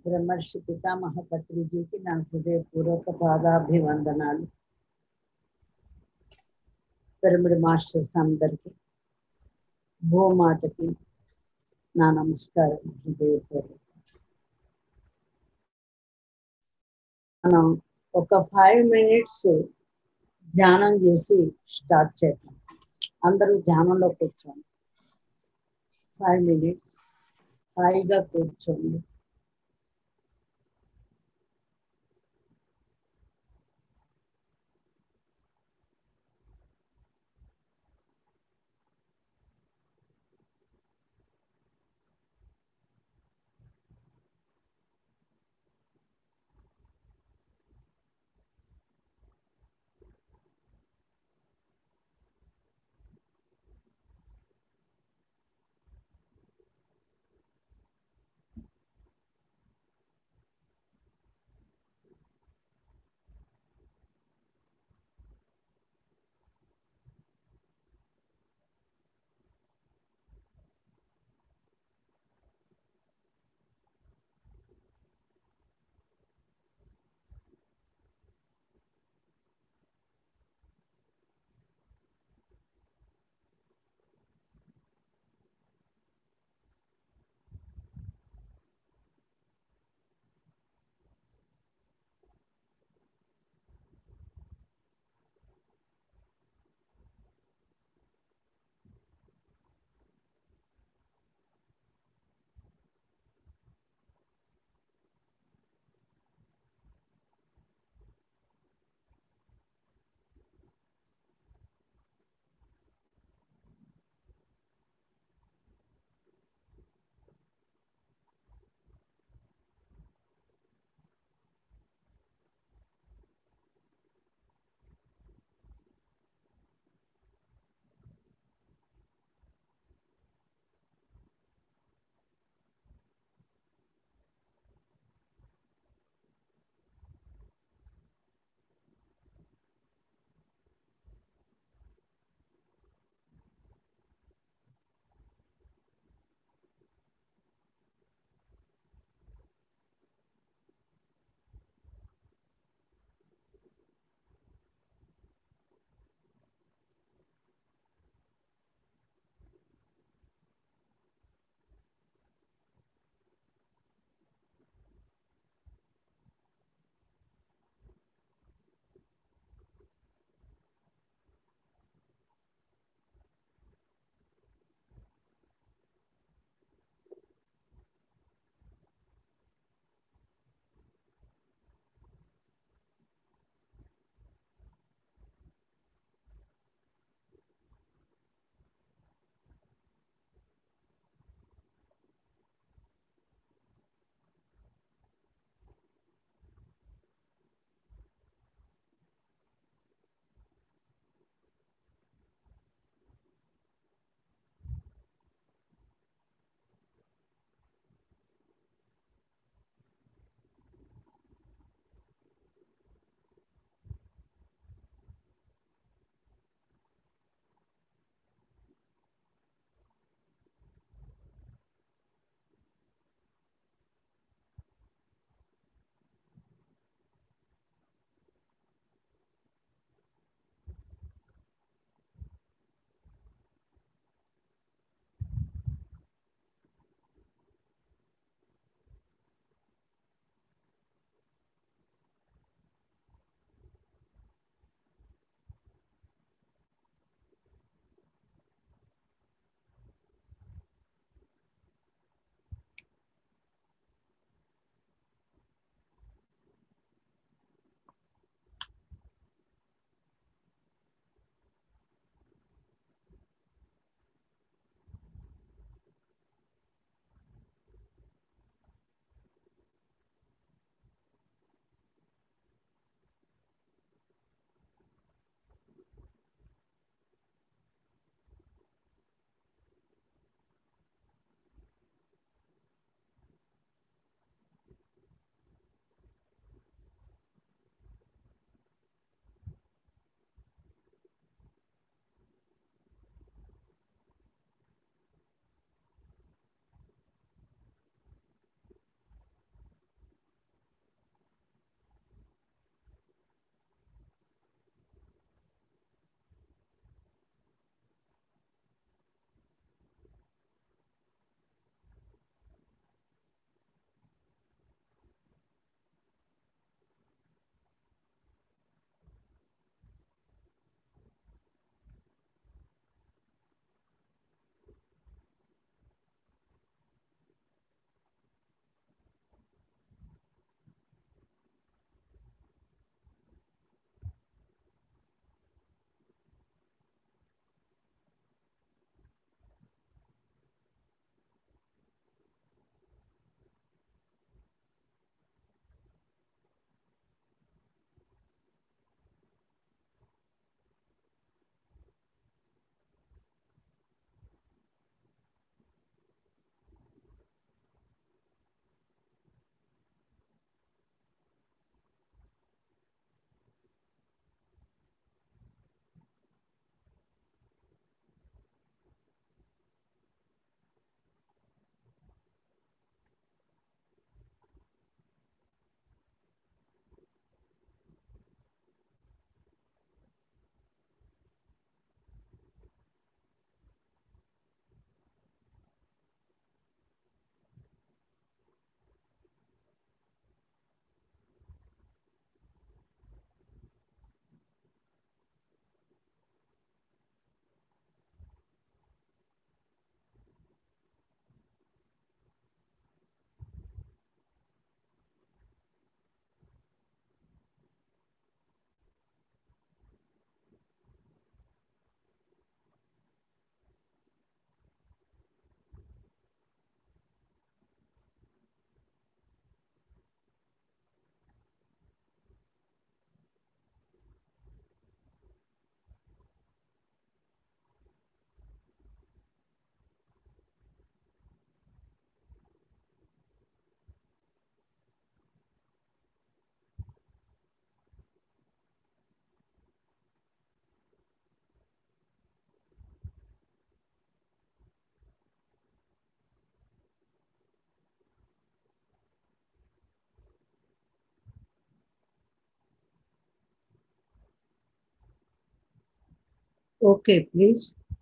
బ్రహ్మర్షి పితామహ పత్రిజీకి నా హృదయపూర్వక పాదాభివందనాలు పిరమిడ్ మాస్టర్స్ అందరికి భూమాతకి నా నమస్కారం హృదయపూర్వక మనం ఒక ఫైవ్ మినిట్స్ ధ్యానం చేసి స్టార్ట్ చేద్దాం అందరూ ధ్యానంలో కూర్చోండి ఫైవ్ మినిట్స్ హాయిగా కూర్చోండి ఓకే ప్లీజ్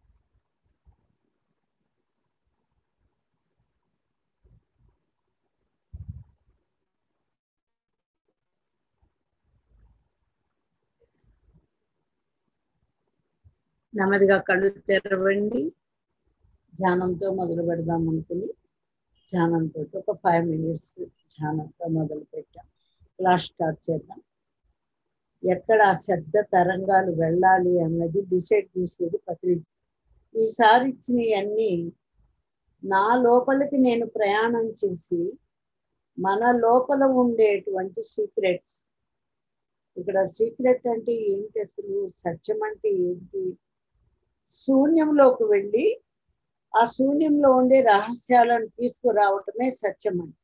నెమ్మదిగా కళ్ళు తెరవండి ధ్యానంతో మొదలు పెడదాం అనుకుని ధ్యానంతో ఒక ఫైవ్ మినిట్స్ ధ్యానంతో మొదలు పెట్టాం క్లాస్ స్టార్ట్ చేద్దాం ఎక్కడ ఆ శబ్ద తరంగాలు వెళ్ళాలి అన్నది డిసైడ్ చేసేది పత్రిక ఈసారి ఇచ్చినవన్నీ నా లోపలికి నేను ప్రయాణం చేసి మన లోపల ఉండేటువంటి సీక్రెట్స్ ఇక్కడ సీక్రెట్ అంటే ఏంటి అసలు సత్యం అంటే ఏంటి శూన్యంలోకి వెళ్ళి ఆ శూన్యంలో ఉండే రహస్యాలను తీసుకురావటమే సత్యం అంటే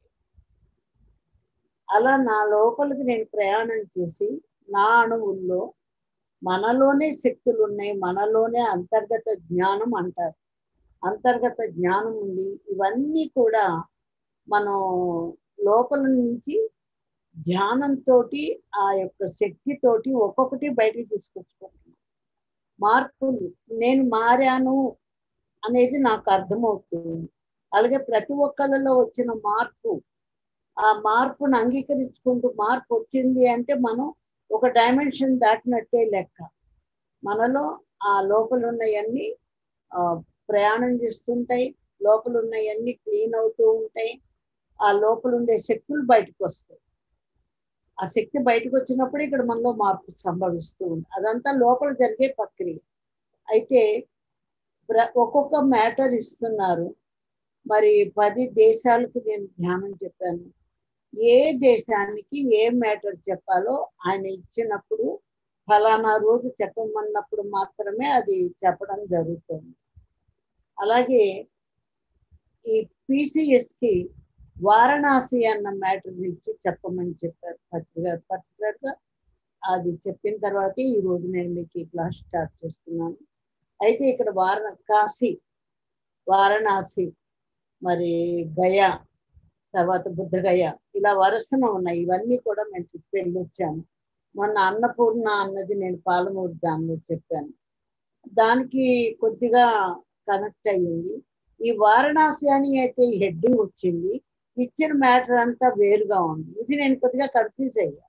అలా నా లోపలికి నేను ప్రయాణం చేసి నా అణువుల్లో మనలోనే శక్తులు ఉన్నాయి మనలోనే అంతర్గత జ్ఞానం అంటారు అంతర్గత జ్ఞానం ఉంది ఇవన్నీ కూడా మనం లోపల నుంచి ధ్యానంతో ఆ యొక్క శక్తితోటి ఒక్కొక్కటి బయటికి తీసుకొచ్చుకుంటున్నాను మార్పులు నేను మారాను అనేది నాకు అర్థమవుతుంది అలాగే ప్రతి ఒక్కళ్ళలో వచ్చిన మార్పు ఆ మార్పును అంగీకరించుకుంటూ మార్పు వచ్చింది అంటే మనం ఒక డైమెన్షన్ దాటినట్టే లెక్క మనలో ఆ లోపల ఉన్నవన్నీ ప్రయాణం చేస్తుంటాయి లోపల ఉన్నవన్నీ క్లీన్ అవుతూ ఉంటాయి ఆ లోపల ఉండే శక్తులు బయటకు వస్తాయి ఆ శక్తి బయటకు వచ్చినప్పుడు ఇక్కడ మనలో మార్పు సంభవిస్తూ ఉంది అదంతా లోపల జరిగే ప్రక్రియ అయితే ఒక్కొక్క మ్యాటర్ ఇస్తున్నారు మరి పది దేశాలకు నేను ధ్యానం చెప్పాను ఏ దేశానికి ఏ మ్యాటర్ చెప్పాలో ఆయన ఇచ్చినప్పుడు ఫలానా రోజు చెప్పమన్నప్పుడు మాత్రమే అది చెప్పడం జరుగుతుంది అలాగే ఈ పిసిఎస్కి వారణాసి అన్న మ్యాటర్ ఇచ్చి చెప్పమని చెప్పారు పర్టికులర్ పర్టికులర్గా అది చెప్పిన తర్వాత ఈ రోజు నేను మీకు ఈ క్లాస్ స్టార్ట్ చేస్తున్నాను అయితే ఇక్కడ వారణ కాశీ వారణాసి మరి గయా తర్వాత బుద్ధగయ ఇలా వరుసన ఉన్నాయి ఇవన్నీ కూడా మేము ట్రిప్ వెళ్ళొచ్చాము మొన్న అన్నపూర్ణ అన్నది నేను పాలమూరు దానిలో చెప్పాను దానికి కొద్దిగా కనెక్ట్ అయ్యింది ఈ వారణాసి అని అయితే హెడ్డింగ్ వచ్చింది ఇచ్చిన మ్యాటర్ అంతా వేరుగా ఉంది ఇది నేను కొద్దిగా కన్ఫ్యూజ్ అయ్యా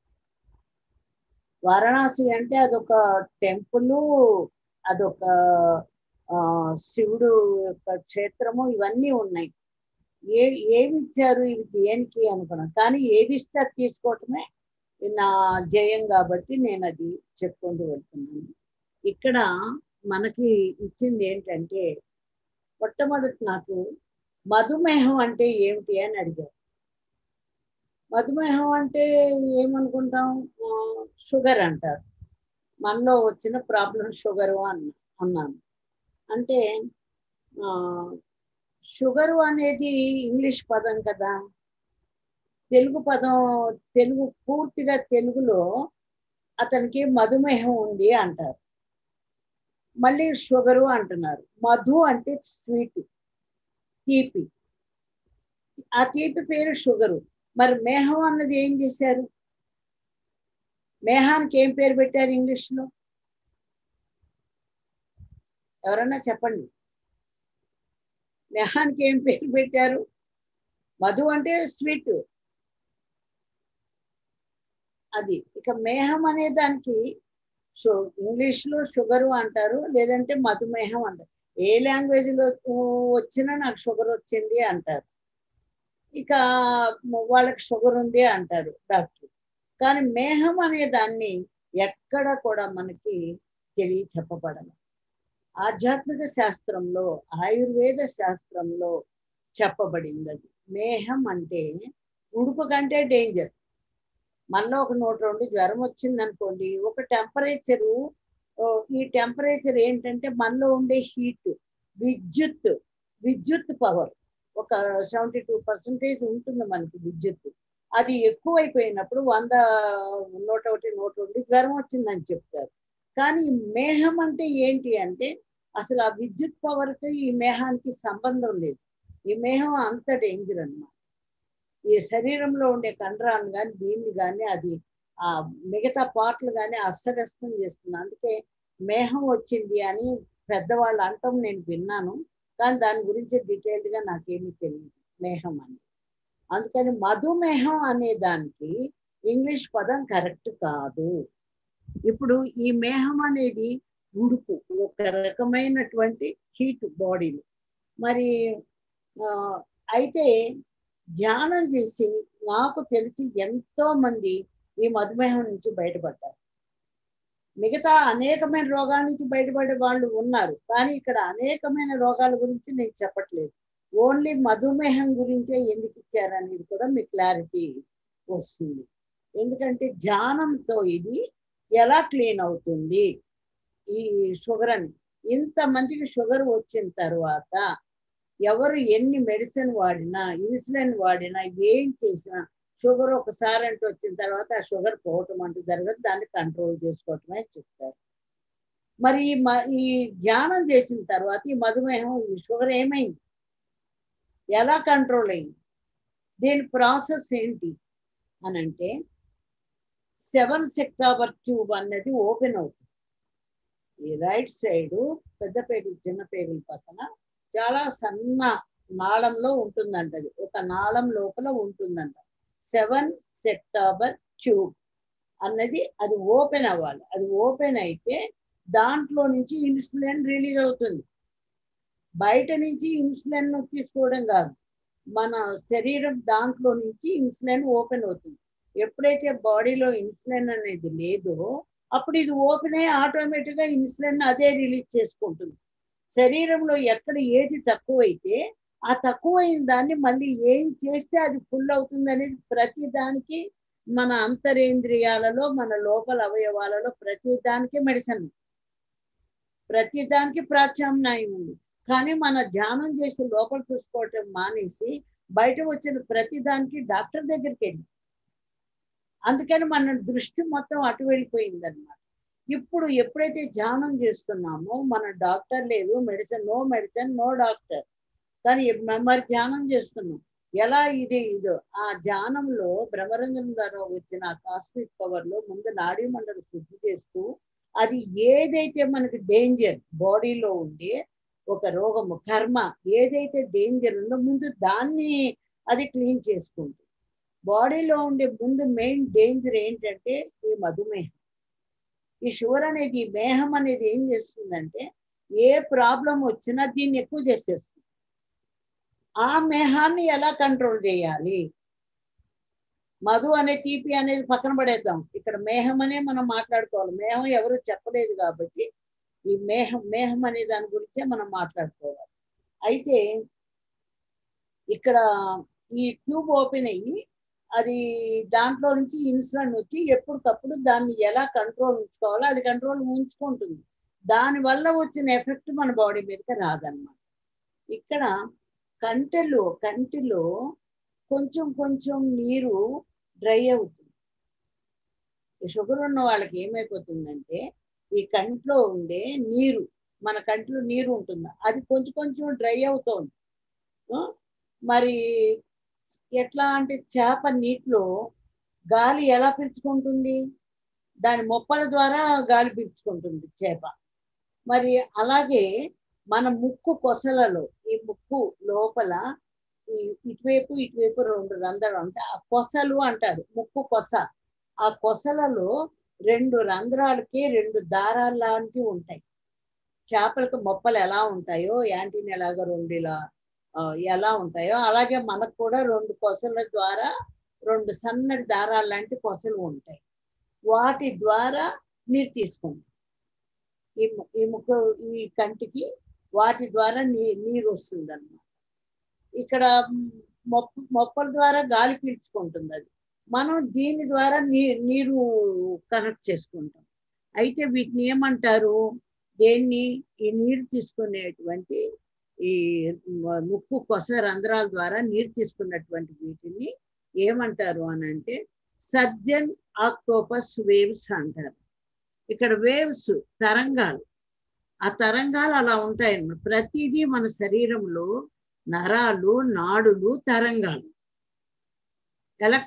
వారణాసి అంటే అదొక టెంపుల్ అదొక శివుడు యొక్క క్షేత్రము ఇవన్నీ ఉన్నాయి ఏ ఏమి ఇచ్చారు ఇవి దేనికి అనుకున్నాను కానీ ఏది ఇస్తే అది తీసుకోవటమే నా జయం కాబట్టి నేను అది చెప్పుకుంటూ వెళ్తున్నాను ఇక్కడ మనకి ఇచ్చింది ఏంటంటే మొట్టమొదటి నాకు మధుమేహం అంటే ఏమిటి అని అడిగారు మధుమేహం అంటే ఏమనుకుంటాం షుగర్ అంటారు మనలో వచ్చిన ప్రాబ్లం షుగరు అన్న అన్నాను అంటే షుగరు అనేది ఇంగ్లీష్ పదం కదా తెలుగు పదం తెలుగు పూర్తిగా తెలుగులో అతనికి మధుమేహం ఉంది అంటారు మళ్ళీ షుగరు అంటున్నారు మధు అంటే స్వీట్ తీపి ఆ తీపి పేరు షుగరు మరి మేహం అన్నది ఏం చేశారు మేహానికి ఏం పేరు పెట్టారు ఇంగ్లీష్లో ఎవరన్నా చెప్పండి మేహానికి ఏం పేరు పెట్టారు మధు అంటే స్వీట్ అది ఇక మేహం అనే దానికి షు ఇంగ్లీష్లో షుగరు అంటారు లేదంటే మధుమేహం అంటారు ఏ లాంగ్వేజ్లో వచ్చినా నాకు షుగర్ వచ్చింది అంటారు ఇక వాళ్ళకి షుగర్ ఉంది అంటారు డాక్టర్ కానీ మేహం అనే దాన్ని ఎక్కడ కూడా మనకి తెలియ చెప్పబడదు ఆధ్యాత్మిక శాస్త్రంలో ఆయుర్వేద శాస్త్రంలో చెప్పబడింది అది మేహం అంటే ఉడుపు కంటే డేంజర్ మనలో ఒక నూట రెండు జ్వరం వచ్చింది అనుకోండి ఒక టెంపరేచరు ఈ టెంపరేచర్ ఏంటంటే మనలో ఉండే హీట్ విద్యుత్ విద్యుత్ పవర్ ఒక సెవెంటీ టూ పర్సెంటేజ్ ఉంటుంది మనకి విద్యుత్ అది ఎక్కువైపోయినప్పుడు వంద నూట ఒకటి నూట రెండు జ్వరం వచ్చిందని చెప్తారు కానీ మేహం అంటే ఏంటి అంటే అసలు ఆ విద్యుత్ పవర్కి ఈ మేహానికి సంబంధం లేదు ఈ మేహం అంత డేంజర్ అనమాట ఈ శరీరంలో ఉండే కండరాలను కానీ దీన్ని కానీ అది ఆ మిగతా పార్ట్లు కానీ అస్తవ్యస్తం చేస్తుంది అందుకే మేహం వచ్చింది అని పెద్దవాళ్ళు అంటాం నేను విన్నాను కానీ దాని గురించి డీటెయిల్డ్ గా నాకేమీ తెలియదు మేహం అని అందుకని మధుమేహం అనే దానికి ఇంగ్లీష్ పదం కరెక్ట్ కాదు ఇప్పుడు ఈ మేహం అనేది ఉడుకు ఒక రకమైనటువంటి హీట్ బాడీలో మరి ఆ, అయితే ధ్యానం చేసి నాకు తెలిసి ఎంతో మంది ఈ మధుమేహం నుంచి బయటపడ్డారు మిగతా అనేకమైన రోగాల నుంచి బయటపడే వాళ్ళు ఉన్నారు కానీ ఇక్కడ అనేకమైన రోగాల గురించి నేను చెప్పట్లేదు ఓన్లీ మధుమేహం గురించే ఎందుకు ఇచ్చారనేది కూడా మీకు క్లారిటీ వస్తుంది ఎందుకంటే ధ్యానంతో ఇది ఎలా క్లీన్ అవుతుంది ఈ షుగర్ అని ఇంతమందికి షుగర్ వచ్చిన తర్వాత ఎవరు ఎన్ని మెడిసిన్ వాడినా ఇన్సులిన్ వాడినా ఏం చేసినా షుగర్ ఒకసారి అంటూ వచ్చిన తర్వాత ఆ షుగర్ పోవటం అంటూ జరగదు దాన్ని కంట్రోల్ చేసుకోవటమే చెప్తారు మరి ఈ మ- ఈ ధ్యానం చేసిన తర్వాత ఈ మధుమేహం ఈ షుగర్ ఏమైంది ఎలా కంట్రోల్ అయింది దీని ప్రాసెస్ ఏంటి అని అంటే సెవెన్ సెక్టాబర్ ట్యూబ్ అన్నది ఓపెన్ అవుతుంది ఈ రైట్ సైడ్ పెద్ద పేగులు చిన్న పేగుల పక్కన చాలా సన్న నాళంలో ఉంటుందంట అది ఒక నాళం లోపల ఉంటుందంట సెవెన్ సెక్టాబర్ ట్యూబ్ అన్నది అది ఓపెన్ అవ్వాలి అది ఓపెన్ అయితే దాంట్లో నుంచి ఇన్సులిన్ రిలీజ్ అవుతుంది బయట నుంచి ఇన్సులిన్ తీసుకోవడం కాదు మన శరీరం దాంట్లో నుంచి ఇన్సులిన్ ఓపెన్ అవుతుంది ఎప్పుడైతే బాడీలో ఇన్సులిన్ అనేది లేదో అప్పుడు ఇది ఓపెన్ అయ్యి ఆటోమేటిక్ గా ఇన్సులిన్ అదే రిలీజ్ చేసుకుంటుంది శరీరంలో ఎక్కడ ఏది తక్కువైతే ఆ తక్కువైన దాన్ని మళ్ళీ ఏం చేస్తే అది ఫుల్ అవుతుంది అనేది ప్రతి దానికి మన అంతరేంద్రియాలలో మన లోపల అవయవాలలో ప్రతి దానికి మెడిసిన్ ప్రతి దానికి ప్రత్యామ్నాయం ఉంది కానీ మన ధ్యానం చేసి లోపల చూసుకోవటం మానేసి బయట వచ్చిన ప్రతి దానికి డాక్టర్ దగ్గరికి వెళ్ళి అందుకని మన దృష్టి మొత్తం అటు వెళ్ళిపోయింది అనమాట ఇప్పుడు ఎప్పుడైతే ధ్యానం చేస్తున్నామో మన డాక్టర్ లేదు medicine no medicine no doctor కానీ ఎప్- మరి ధ్యానం చేస్తున్నాం ఎలా ఇది ఇదో ఆ ధ్యానంలో భ్రమరంజం ద్వారా వచ్చిన కాస్మిక్ పవర్ లో ముందు నాడీ మండలి శుద్ధి చేస్తూ అది ఏదైతే మనకి డేంజర్ బాడీలో ఉండే ఒక రోగము కర్మ ఏదైతే డేంజర్ ఉందో ముందు దాన్ని అది క్లీన్ చేసుకుంటుంది బాడీలో ఉండే ముందు మెయిన్ డేంజర్ ఏంటంటే ఈ మధుమేహం ఈ షుగర్ అనేది ఈ మేహం అనేది ఏం చేస్తుందంటే ఏ ప్రాబ్లం వచ్చినా దీన్ని ఎక్కువ చేసేస్తుంది ఆ మేహాన్ని ఎలా కంట్రోల్ చేయాలి మధు అనే తీపి అనేది పక్కన పడేద్దాం ఇక్కడ మేహం అనే మనం మాట్లాడుకోవాలి మేహం ఎవరు చెప్పలేదు కాబట్టి ఈ మేహం మేహం అనే దాని గురించే మనం మాట్లాడుకోవాలి అయితే ఇక్కడ ఈ ట్యూబ్ ఓపెన్ అయ్యి అది దాంట్లో నుంచి ఇన్సులిన్ వచ్చి ఎప్పటికప్పుడు దాన్ని ఎలా కంట్రోల్ ఉంచుకోవాలో అది కంట్రోల్ ఉంచుకుంటుంది దాని వల్ల వచ్చిన ఎఫెక్ట్ మన బాడీ మీదకి రాదన్నమాట ఇక్కడ కంటెలో కంటిలో కొంచెం కొంచెం నీరు డ్రై అవుతుంది ఈ షుగర్ ఉన్న వాళ్ళకి ఏమైపోతుందంటే ఈ కంట్లో ఉండే నీరు మన కంట్లో నీరు ఉంటుంది అది కొంచెం కొంచెం డ్రై అవుతోంది ఆ, మరి ఎట్లా అంటే చేప నీటిలో గాలి ఎలా పీల్చుకుంటుంది దాని మొప్పల ద్వారా గాలి పీల్చుకుంటుంది చేప మరి అలాగే మన ముక్కు కొసలలో ఈ ముక్కు లోపల ఈ ఇటువైపు ఇటువైపు రెండు రంధ్రాలు ఉంటాయి ఆ కొసలు అంటారు ముక్కు కొస ఆ కొసలలో రెండు రంధ్రాలకి రెండు దారాలు లాంటివి ఉంటాయి చేపలకు మొప్పలు ఎలా ఉంటాయో యాంటీని ఎలాగో రెండు ఇలా ఆ, ఎలా ఉంటాయో అలాగే మనకు కూడా రెండు కొసల ద్వారా రెండు సన్నటి దారాలు లాంటి కొసలు ఉంటాయి వాటి ద్వారా నీరు తీసుకుంటాం ఈ ము- ఈ ముక్కు ఈ కంటికి వాటి ద్వారా నీ నీరు వస్తుంది అన్నమాట ఇక్కడ మొప్ప మొప్పల ద్వారా గాలి పీల్చుకుంటుంది అది మనం దీని ద్వారా నీ నీరు కనెక్ట్ చేసుకుంటాం అయితే వీటిని ఏమంటారు దేన్ని ఈ నీరు తీసుకునేటువంటి ఈ మ- ముక్కు కొస రంధ్రాల ద్వారా నీరు తీసుకున్నటువంటి వీటిని ఏమంటారు అని అంటే సర్జన్ ఆక్టోపస్ వేవ్స్ అంటారు ఇక్కడ వేవ్స్ తరంగాలు ఆ తరంగాలు అలా ఉంటాయి అన్నమాట ప్రతిదీ మన శరీరంలో నరాలు నాడులు తరంగాలు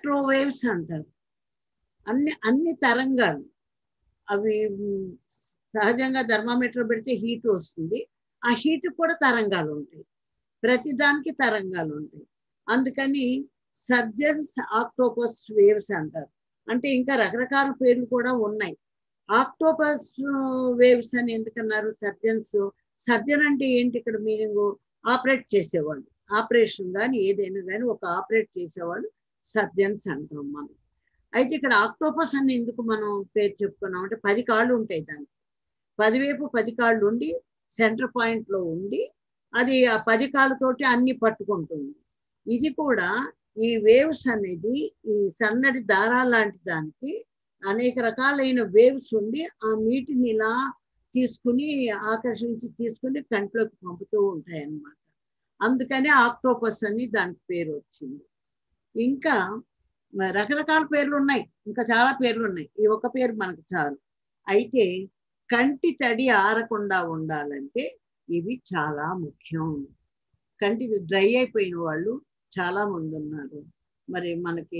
ఎలక్ట్రోవేవ్స్ అంటారు అన్ని అన్ని తరంగాలు అవి మ్, సహజంగా థర్మామీటర్ పెడితే హీట్ వస్తుంది ఆ హీట్ కూడా తరంగాలు ఉంటాయి ప్రతి దానికి తరంగాలు ఉంటాయి అందుకని సర్జన్స్ ఆక్టోపస్ వేవ్స్ అంటారు అంటే ఇంకా రకరకాల పేర్లు కూడా ఉన్నాయి ఆక్టోపస్ వేవ్స్ అని ఎందుకన్నారు సర్జన్స్ సర్జన్ అంటే ఏంటి ఇక్కడ మీనింగ్ ఆపరేట్ చేసేవాళ్ళు ఆపరేషన్ కానీ ఏదైనా కానీ ఒక ఆపరేట్ చేసేవాళ్ళు సర్జన్స్ అంటాం మనం అయితే ఇక్కడ ఆక్టోపస్ అని ఎందుకు మనం పేరు చెప్పుకున్నాం అంటే పది కాళ్ళు ఉంటాయి దానికి పదివైపు పది కాళ్ళు ఉండి సెంటర్ పాయింట్ లో ఉండి అది ఆ పది కాళ్ళతోటి అన్ని పట్టుకుంటుంది ఇది కూడా ఈ వేవ్స్ అనేది ఈ సన్నటి దారాల లాంటి దానికి అనేక రకాలైన వేవ్స్ ఉండి ఆ నీటిని ఇలా తీసుకుని ఆకర్షించి తీసుకుని కంట్లోకి పంపుతూ ఉంటాయి అన్నమాట అందుకనే ఆక్టోపస్ అని దానికి పేరు వచ్చింది ఇంకా రకరకాల పేర్లు ఉన్నాయి ఇంకా చాలా పేర్లు ఉన్నాయి ఈ ఒక పేరు మనకు చాలు అయితే కంటి తడి ఆరకుండా ఉండాలంటే ఇవి చాలా ముఖ్యం కంటి డ్రై అయిపోయిన వాళ్ళు చాలా మంది ఉన్నారు మరి మనకి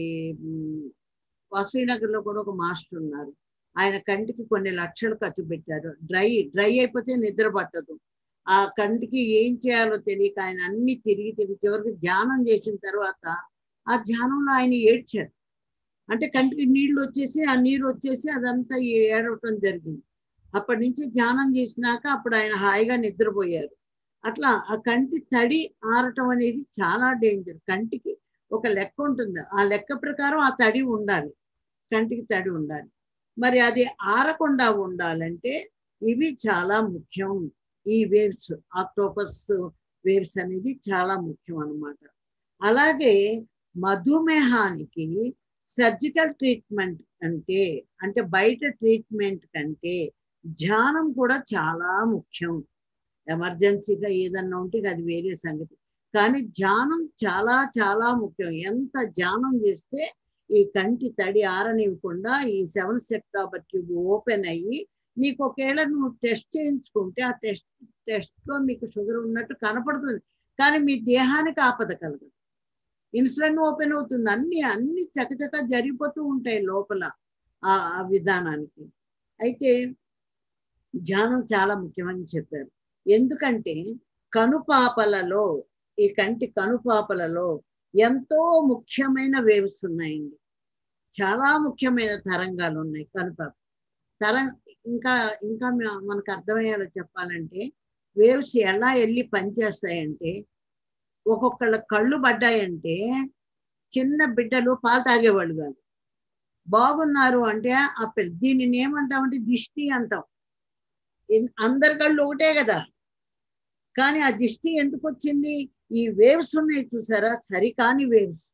వాసవినగర్లో కూడా ఒక మాస్టర్ ఉన్నారు ఆయన కంటికి కొన్ని లక్షలు ఖర్చు పెట్టారు డ్రై డ్రై అయిపోతే నిద్ర పట్టదు ఆ కంటికి ఏం చేయాలో తెలియక ఆయన అన్ని తిరిగి తిరిగి చివరికి ధ్యానం చేసిన తర్వాత ఆ ధ్యానంలో ఆయన ఏడ్చారు అంటే కంటికి నీళ్లు వచ్చేసి ఆ నీరు వచ్చేసి అదంతా ఏడవటం జరిగింది అప్పటి నుంచి ధ్యానం చేసినాక అప్పుడు ఆయన హాయిగా నిద్రపోయారు అట్లా ఆ కంటి తడి ఆరటం అనేది చాలా డేంజర్ కంటికి ఒక లెక్క ఉంటుంది ఆ లెక్క ప్రకారం ఆ తడి ఉండాలి కంటికి తడి ఉండాలి మరి అది ఆరకుండా ఉండాలంటే ఇవి చాలా ముఖ్యం ఈ వేవ్స్ ఆక్టోపస్ వేవ్స్ అనేది చాలా ముఖ్యం అన్నమాట అలాగే మధుమేహానికి సర్జికల్ ట్రీట్మెంట్ అంటే అంటే బయట ట్రీట్మెంట్ కంటే ధ్యానం కూడా చాలా ముఖ్యం ఎమర్జెన్సీగా ఏదన్నా ఉంటే అది వేరే సంగతి కానీ ధ్యానం చాలా చాలా ముఖ్యం ఎంత ధ్యానం చేస్తే ఈ కంటి తడి ఆరనివ్వకుండా ఈ సెవెన్ సెక్టాబర్ ట్యూబ్ ఓపెన్ అయ్యి నీకు ఒకవేళ నువ్వు టెస్ట్ చేయించుకుంటే ఆ టెస్ట్ టెస్ట్లో మీకు షుగర్ ఉన్నట్టు కనపడుతుంది కానీ మీ దేహానికి ఆపద కలగదు ఇన్సులిన్ ఓపెన్ అవుతుంది అన్ని అన్ని చకచక జరిగిపోతూ ఉంటాయి లోపల ఆ విధానానికి అయితే ధ్యానం చాలా ముఖ్యమని చెప్పారు ఎందుకంటే కనుపాపలలో ఈ కంటి కనుపాపలలో ఎంతో ముఖ్యమైన వేవ్స్ ఉన్నాయండి చాలా ముఖ్యమైన తరంగాలు ఉన్నాయి కనుపాప తరం ఇంకా ఇంకా మనకు అర్థమయ్యేలా చెప్పాలంటే వేవ్స్ ఎలా వెళ్ళి పనిచేస్తాయంటే ఒక్కొక్కళ్ళ కళ్ళు పడ్డాయంటే చిన్న బిడ్డలు పాలు తాగేవాళ్ళు కాదు బాగున్నారు అంటే ఆ పిల్ల దీనిని ఏమంటామంటే దిష్టి అంటాం అందరి కళ్ళు ఒకటే కదా కానీ ఆ దిష్టి ఎందుకు వచ్చింది ఈ వేవ్స్ ఉన్నాయి చూసారా సరికాని వేవ్స్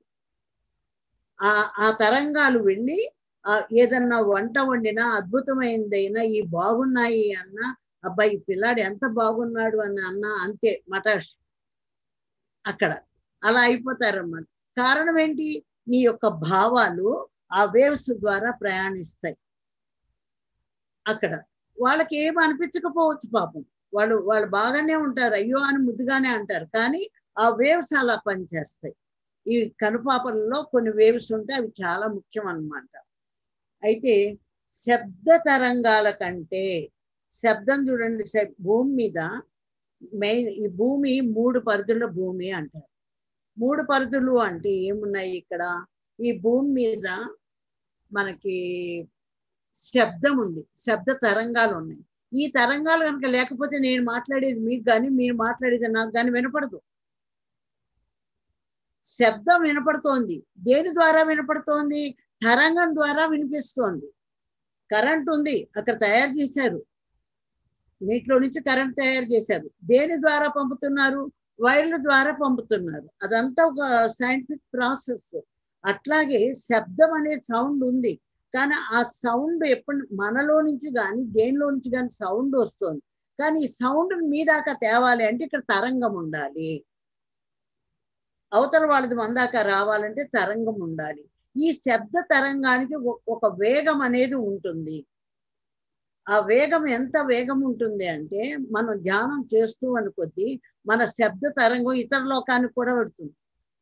ఆ ఆ తరంగాలు వెళ్ళి ఏదన్నా వంట వండినా అద్భుతమైనదైనా ఈ బాగున్నాయి అన్న అబ్బాయి పిల్లాడు ఎంత బాగున్నాడు అని అన్న అంతే మటాష్ అక్కడ అలా అయిపోతారన్నమాట కారణం ఏంటి నీ యొక్క భావాలు ఆ వేవ్స్ ద్వారా ప్రయాణిస్తాయి అక్కడ వాళ్ళకి ఏం అనిపించకపోవచ్చు పాపం వాళ్ళు వాళ్ళు బాగానే ఉంటారు అయ్యో అని ముద్దుగానే అంటారు కానీ ఆ వేవ్స్ అలా పనిచేస్తాయి ఈ కనుపాపలలో కొన్ని వేవ్స్ ఉంటే అవి చాలా ముఖ్యం అన్నమాట అయితే శబ్ద తరంగాల కంటే శబ్దం చూడండి భూమి మీద మెయిన్ ఈ భూమి మూడు పరిధుల భూమి అంటారు మూడు పరిధులు అంటే ఏమున్నాయి ఇక్కడ ఈ భూమి మీద మనకి శబ్దం ఉంది శబ్ద తరంగాలు ఉన్నాయి ఈ తరంగాలు కనుక లేకపోతే నేను మాట్లాడేది మీకు కానీ మీరు మాట్లాడేది నాకు కానీ వినపడదు శబ్దం వినపడుతోంది దేని ద్వారా వినపడుతోంది తరంగం ద్వారా వినిపిస్తోంది కరెంట్ ఉంది అక్కడ తయారు చేశారు నీటిలో నుంచి కరెంట్ తయారు చేశారు దేని ద్వారా పంపుతున్నారు వైర్ల ద్వారా పంపుతున్నారు అదంతా ఒక సైంటిఫిక్ ప్రాసెస్ అట్లాగే శబ్దం అనే సౌండ్ ఉంది కానీ ఆ సౌండ్ ఎప్పుడు మనలో నుంచి కానీ దేనిలో నుంచి కానీ సౌండ్ వస్తుంది కానీ ఈ సౌండ్ మీ దాకా తేవాలి అంటే ఇక్కడ తరంగం ఉండాలి అవతల వాళ్ళది మన దాకా రావాలంటే తరంగం ఉండాలి ఈ శబ్ద తరంగానికి ఒక వేగం అనేది ఉంటుంది ఆ వేగం ఎంత వేగం ఉంటుంది అంటే మనం ధ్యానం చేస్తూ అని కొద్దీ మన శబ్ద తరంగం ఇతర లోకానికి కూడా పెడుతుంది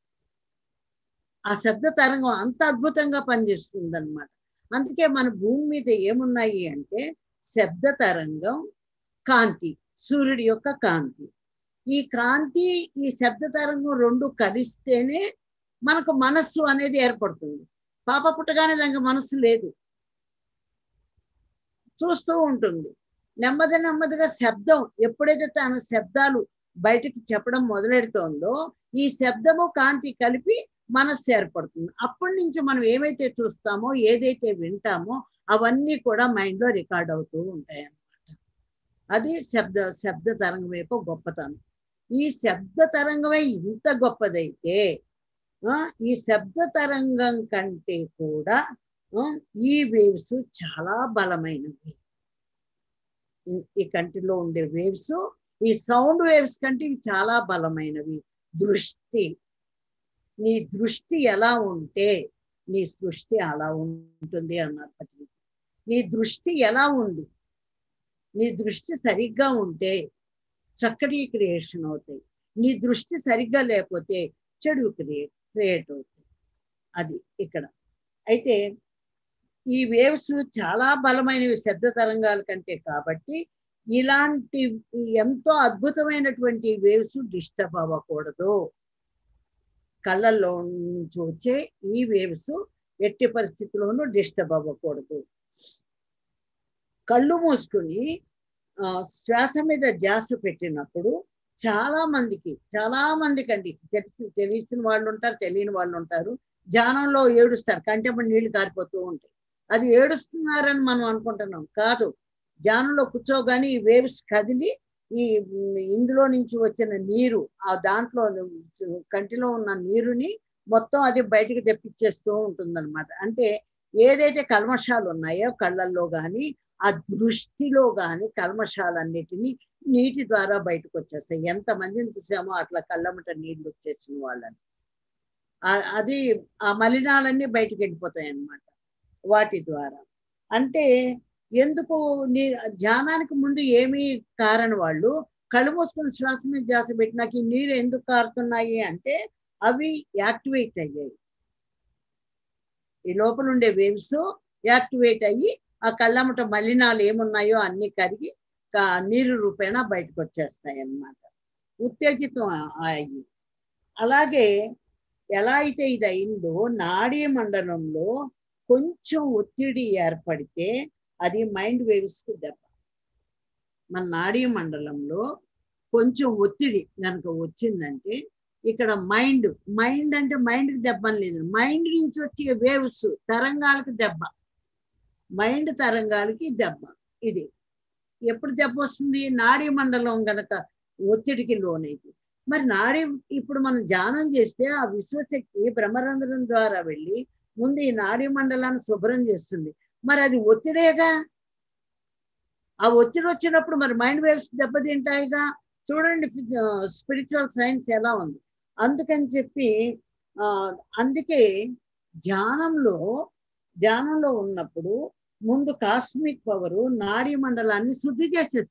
ఆ శబ్ద తరంగం అంత అద్భుతంగా పనిచేస్తుంది అనమాట అందుకే మన భూమి మీద ఏమున్నాయి అంటే శబ్ద తరంగం కాంతి సూర్యుడి యొక్క కాంతి ఈ కాంతి ఈ శబ్ద తరంగం రెండు కలిస్తేనే మనకు మనస్సు అనేది ఏర్పడుతుంది పాప పుట్టగానే దానికి మనస్సు లేదు చూస్తూ ఉంటుంది నెమ్మది నెమ్మదిగా శబ్దం ఎప్పుడైతే తన శబ్దాలు బయటికి చెప్పడం మొదలెడుతోందో ఈ శబ్దము కాంతి కలిపి మనస్సు ఏర్పడుతుంది అప్పటి నుంచి మనం ఏమైతే చూస్తామో ఏదైతే వింటామో అవన్నీ కూడా మైండ్ లో రికార్డ్ అవుతూ ఉంటాయి అన్నమాట అది శబ్ద శబ్ద తరంగం యొక్క గొప్పతనం ఈ శబ్ద తరంగమే ఇంత గొప్పదైతే ఆ, ఈ శబ్ద తరంగం కంటే కూడా ఆ, ఈ వేవ్స్ చాలా బలమైనవి ఈ- ఈ కంటిలో ఉండే వేవ్స్ ఈ సౌండ్ వేవ్స్ కంటే ఇవి చాలా బలమైనవి దృష్టి నీ దృష్టి ఎలా ఉంటే నీ సృష్టి అలా ఉంటుంది అన్నారు పత్రిక నీ దృష్టి ఎలా ఉంది నీ దృష్టి సరిగ్గా ఉంటే చక్కటి క్రియేషన్ అవుతాయి నీ దృష్టి సరిగ్గా లేకపోతే చెడు క్రియేట్ క్రియేట్ అవుతాయి అది ఇక్కడ అయితే ఈ వేవ్స్ చాలా బలమైనవి శబ్ద తరంగాల కంటే కాబట్టి ఇలాంటి ఎంతో అద్భుతమైనటువంటి వేవ్స్ డిస్టర్బ్ అవ్వకూడదు కళ్ళల్లో నుంచి వచ్చే ఈ వేవ్స్ ఎట్టి పరిస్థితుల్లోనూ డిస్టర్బ్ అవ్వకూడదు కళ్ళు మూసుకుని ఆ, శ్వాస మీద ధ్యాస పెట్టినప్పుడు చాలా మందికి చాలా మందికి అండి తెలిసి తెలిసిన వాళ్ళు ఉంటారు తెలియని వాళ్ళు ఉంటారు ధ్యానంలో ఏడుస్తారు కంటెంపటి నీళ్లు కారిపోతూ ఉంటాయి అది ఏడుస్తున్నారని మనం అనుకుంటున్నాం కాదు ధ్యానంలో కూర్చోగానే ఈ వేవ్స్ కదిలి ఈ ఉమ్, ఇందులో నుంచి వచ్చిన నీరు ఆ దాంట్లో కంటిలో ఉన్న నీరుని మొత్తం అది బయటికి తెప్పించేస్తూ ఉంటుందన్నమాట అంటే ఏదైతే కల్మషాలు ఉన్నాయో కళ్ళల్లో కానీ ఆ దృష్టిలో కానీ కల్మషాలన్నిటినీ నీటి ద్వారా బయటకు వచ్చేస్తాయి ఎంతమందిని చూసామో అట్లా కళ్ళమట నీళ్లు వచ్చేసిన వాళ్ళని ఆ- అది ఆ మలినాలన్నీ బయటకు వెళ్ళిపోతాయి అన్నమాట వాటి ద్వారా అంటే ఎందుకు నీ ధ్యానానికి ముందు ఏమీ కారని వాళ్ళు కళ్ళు మూసుకుని శ్వాస మీద ధ్యాస పెట్టినాక ఈ నీరు ఎందుకు కారుతున్నాయి అంటే అవి యాక్టివేట్ అయ్యాయి ఈ లోపల ఉండే వేవ్స్ యాక్టివేట్ అయ్యి ఆ కళ్ళమట మలినాలు ఏమున్నాయో అన్ని కరిగి కా- నీరు రూపేణ బయటకు వచ్చేస్తాయి అన్నమాట ఉత్తేజితం అయ్యి అలాగే ఎలా అయితే ఇది అయిందో నాడీ మండలంలో కొంచెం ఒత్తిడి ఏర్పడితే అది మైండ్ వేవ్స్ కు దెబ్బ మన నాడీ మండలంలో కొంచెం ఒత్తిడి కనుక వచ్చిందంటే ఇక్కడ మైండ్ మైండ్ అంటే మైండ్ కి దెబ్బ అని లేదు మైండ్ నుంచి వచ్చే వేవ్స్ తరంగాలకు దెబ్బ మైండ్ తరంగాలకి దెబ్బ ఇది ఎప్పుడు దెబ్బ వస్తుంది నాడీ మండలం గనక ఒత్తిడికి లోనైంది మరి నాడీ ఇప్పుడు మనం ధ్యానం చేస్తే ఆ విశ్వశక్తి బ్రహ్మరంధ్రం ద్వారా వెళ్ళి ముందు ఈ నాడీ మండలాన్ని శుభ్రం చేస్తుంది మరి అది ఒత్తిడేగా ఆ ఒత్తిడి వచ్చినప్పుడు మరి మైండ్ వేవ్స్ దెబ్బతింటాయిగా చూడండి స్పిరిచువల్ సైన్స్ ఎలా ఉంది అందుకని చెప్పి ఆ అందుకే ధ్యానంలో ధ్యానంలో ఉన్నప్పుడు ముందు కాస్మిక్ పవర్ నాడీ మండలాన్ని శుద్ధి చేసేస్తుంది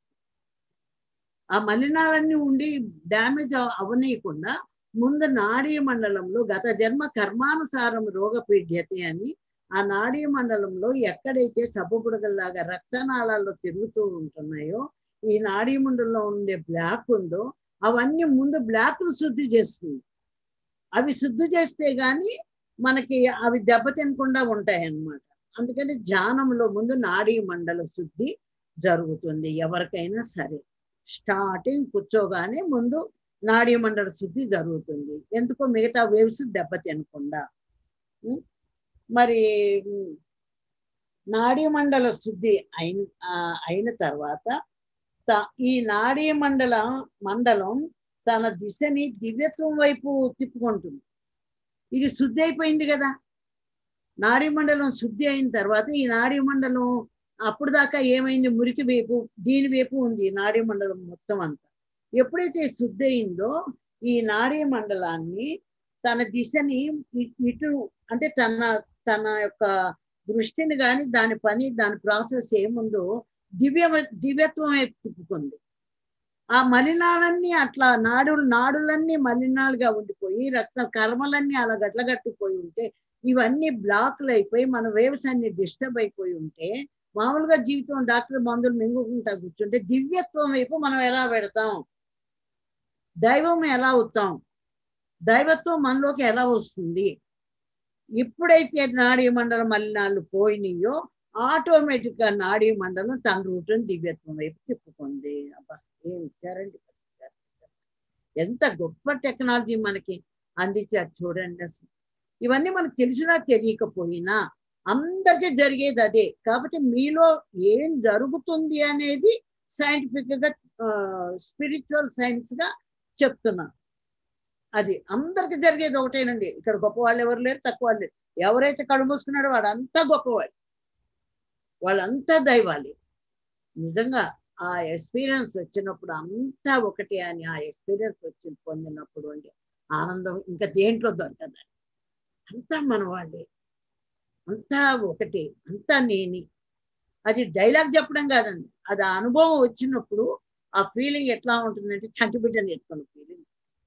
ఆ మలినాలన్నీ ఉండి డ్యామేజ్ అవనీయకుండా ముందు నాడీ మండలంలో గత జన్మ కర్మానుసారం రోగపీడ్యత అని ఆ నాడీ మండలంలో ఎక్కడైతే సబ్బుబుడగల్లాగా రక్తనాళాల్లో తిరుగుతూ ఉంటున్నాయో ఈ నాడీ మండలంలో ఉండే బ్లాక్ ఉందో అవన్నీ ముందు బ్లాక్ను శుద్ధి చేస్తుంది అవి శుద్ధి చేస్తే గాని మనకి అవి దెబ్బతినకుండా ఉంటాయి అన్నమాట అందుకని ధ్యానంలో ముందు నాడీ మండల శుద్ధి జరుగుతుంది ఎవరికైనా సరే స్టార్టింగ్ కూర్చోగానే ముందు నాడీ మండల శుద్ధి జరుగుతుంది ఎందుకో మిగతా వేవ్స్ దెబ్బతినకుండా ఉం? మరి ఉం, నాడీ మండల శుద్ధి అయిన ఆ, అయిన తర్వాత త- ఈ నాడీ మండల మండలం తన దిశని దివ్యత్వం వైపు తిప్పుకుంటుంది ఇది శుద్ధి అయిపోయింది కదా నాడీ మండలం శుద్ధి అయిన తర్వాత ఈ నాడీ మండలం అప్పుడు దాకా ఏమైంది మురికి వైపు దీని వైపు ఉంది ఈ నాడీ మండలం మొత్తం అంతా ఎప్పుడైతే శుద్ధి అయిందో ఈ నాడీ మండలాన్ని తన దిశని ఇ- ఇటు అంటే తన తన యొక్క దృష్టిని కానీ దాని పని దాని ప్రాసెస్ ఏముందో దివ్య దివ్యత్వం వైపు తిప్పుకుంది ఆ మలినాలన్నీ అట్లా నాడులు నాడులన్నీ మలినాలుగా ఉండిపోయి రక్త కర్మలన్నీ అలా గట్లగట్టుపోయి ఉంటే ఇవన్నీ బ్లాక్లు అయిపోయి మన వేవ్స్ అన్ని డిస్టర్బ్ అయిపోయి ఉంటే మామూలుగా జీవితం డాక్టర్ మందులు మింగుకుంటా కూర్చుంటే దివ్యత్వం వైపు మనం ఎలా పెడతాం దైవం ఎలా అవుతాం దైవత్వం మనలోకి ఎలా వస్తుంది ఎప్పుడైతే నాడీ మండలం మలినాలు పోయినాయో ఆటోమేటిక్ గా నాడీ మండలం తన రూటుని దివ్యత్వం వైపు తిప్పుకుంది అబ్బా ఏం ఇచ్చారండి ఎంత గొప్ప టెక్నాలజీ మనకి అందించారు చూడండి అసలు ఇవన్నీ మనకు తెలిసినా తెలియకపోయినా అందరికీ జరిగేది అదే కాబట్టి మీలో ఏం జరుగుతుంది అనేది సైంటిఫిక్ గా స్పిరిచువల్ సైన్స్ గా చెప్తున్నాను అది అందరికి జరిగేది ఒకటేనండి ఇక్కడ గొప్ప వాళ్ళు ఎవరు లేరు తక్కువ వాళ్ళు లేరు ఎవరైతే కళ్ళు మూసుకున్నాడో వాడు అంతా గొప్పవాడు వాళ్ళంతా దైవాలి నిజంగా ఆ ఎక్స్పీరియన్స్ వచ్చినప్పుడు అంతా ఒకటే అని ఆ ఎక్స్పీరియన్స్ వచ్చి పొందినప్పుడు అండి ఆనందం ఇంకా దేంట్లో దొరకదు అంతా మన వాళ్ళే అంతా ఒకటే అంతా నేని అది డైలాగ్ చెప్పడం కాదండి అది ఆ అనుభవం వచ్చినప్పుడు ఆ ఫీలింగ్ ఎట్లా ఉంటుందంటే చంటి బిడ్డని ఎత్తుకున్న ఫీలింగ్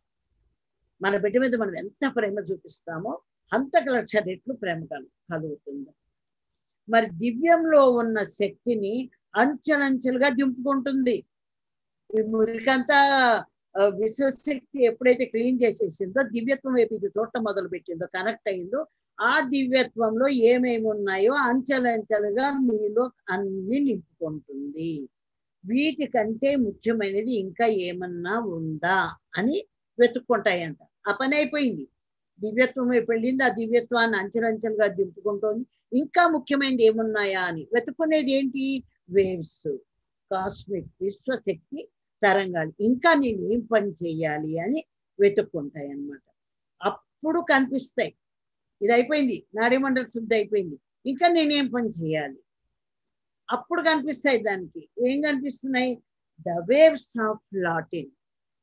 మన బిడ్డ మీద మనం ఎంత ప్రేమ చూపిస్తామో అంతకు లక్ష రెట్లు ప్రేమ కలు కలుగుతుంది మరి దివ్యంలో ఉన్న శక్తిని అంచెలంచెలుగా దింపుకుంటుంది ఈ మురికంతా ఆ, విశ్వశక్తి ఎప్పుడైతే క్లీన్ చేసేసిందో దివ్యత్వం వైపు ఇది చూడటం మొదలు పెట్టిందో కనెక్ట్ అయిందో ఆ దివ్యత్వంలో ఏమేమి ఉన్నాయో అంచెలంచెలుగా మీలో అన్ని నింపుకుంటుంది వీటికంటే ముఖ్యమైనది ఇంకా ఏమన్నా ఉందా అని వెతుక్కుంటాయంట ఆ పని అయిపోయింది దివ్యత్వం వైపు వెళ్ళింది ఆ దివ్యత్వాన్ని అంచెలంచెలుగా దింపుకుంటోంది ఇంకా ముఖ్యమైనది ఏమున్నాయా అని వెతుక్కునేది ఏంటి వేవ్స్ కాస్మిక్ విశ్వశక్తి తరంగాలు ఇంకా నేను ఏం పని చేయాలి అని వెతుక్కుంటాయి అన్నమాట అప్పుడు కనిపిస్తాయి ఇది అయిపోయింది నాడీమండల శుద్ధి అయిపోయింది ఇంకా నేనేం పని చేయాలి అప్పుడు కనిపిస్తాయి దానికి ఏం కనిపిస్తున్నాయి the waves of Latin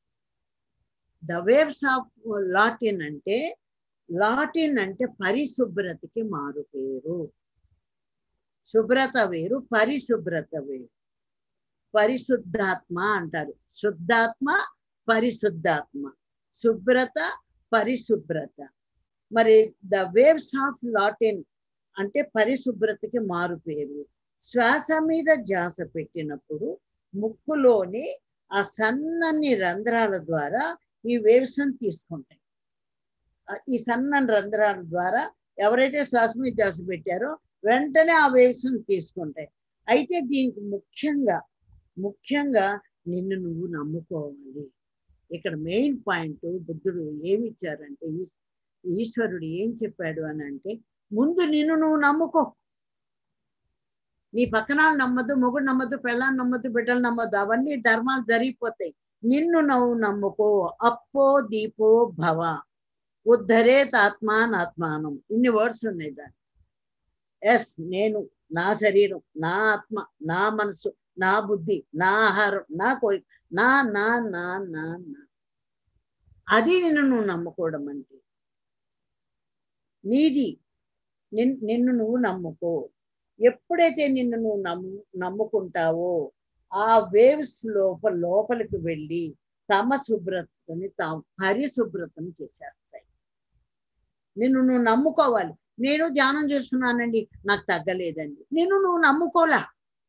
the waves of Latin అంటే లాటిన్ అంటే పరిశుభ్రతకి మారు పేరు శుభ్రత వేరు పరిశుభ్రత వేరు పరిశుద్ధాత్మ అంటారు శుద్ధాత్మ పరిశుద్ధాత్మ శుభ్రత పరిశుభ్రత మరి ద వేవ్స్ ఆఫ్ లాటిన్ అంటే పరిశుభ్రతకి మారు పేరు శ్వాస మీద ధ్యాస పెట్టినప్పుడు ముక్కులోని ఆ సన్నని రంధ్రాల ద్వారా ఈ వేవ్స్ తీసుకుంటాయి ఆ ఈ సన్నని రంధ్రాల ద్వారా ఎవరైతే శ్వాస మీద ధ్యాస పెట్టారో వెంటనే ఆ వేవ్స్ తీసుకుంటాయి అయితే దీనికి ముఖ్యంగా ముఖ్యంగా నిన్ను నువ్వు నమ్ముకోవాలి ఇక్కడ మెయిన్ పాయింట్ బుద్ధుడు ఏమి ఇచ్చారంటే ఈశ్- ఈశ్వరుడు ఏం చెప్పాడు అని అంటే ముందు నిన్ను నువ్వు నమ్ముకో నీ పక్కనాలు నమ్మద్దు మొగుడు నమ్మద్దు పెళ్ళాన్ని నమ్మద్దు బిడ్డలు నమ్మద్దు అవన్నీ ధర్మాలు జరిగిపోతాయి నిన్ను నువ్వు నమ్ముకో అప్పో దీపో భవ ఉద్ధరేత్ ఆత్మానాత్మానం ఇన్ని వర్డ్స్ ఉన్నాయి దాన్ని ఎస్ నేను నా శరీరం నా ఆత్మ నా మనసు నా బుద్ధి నా ఆహారం నా కోరిక నా నా నా నా నా అది నిన్ను నువ్వు నమ్ముకోవడం అంటే నీది నిన్ నిన్ను నువ్వు నమ్ముకో ఎప్పుడైతే నిన్ను నువ్వు నమ్ము నమ్ముకుంటావో ఆ వేవ్స్ లోపల లోపలికి వెళ్ళి తమ శుభ్రతని తా పరిశుభ్రతను చేసేస్తాయి నిన్ను నువ్వు నమ్ముకోవాలి నేను ధ్యానం చేస్తున్నానండి నాకు తగ్గలేదండి నిన్ను నువ్వు నమ్ముకోలా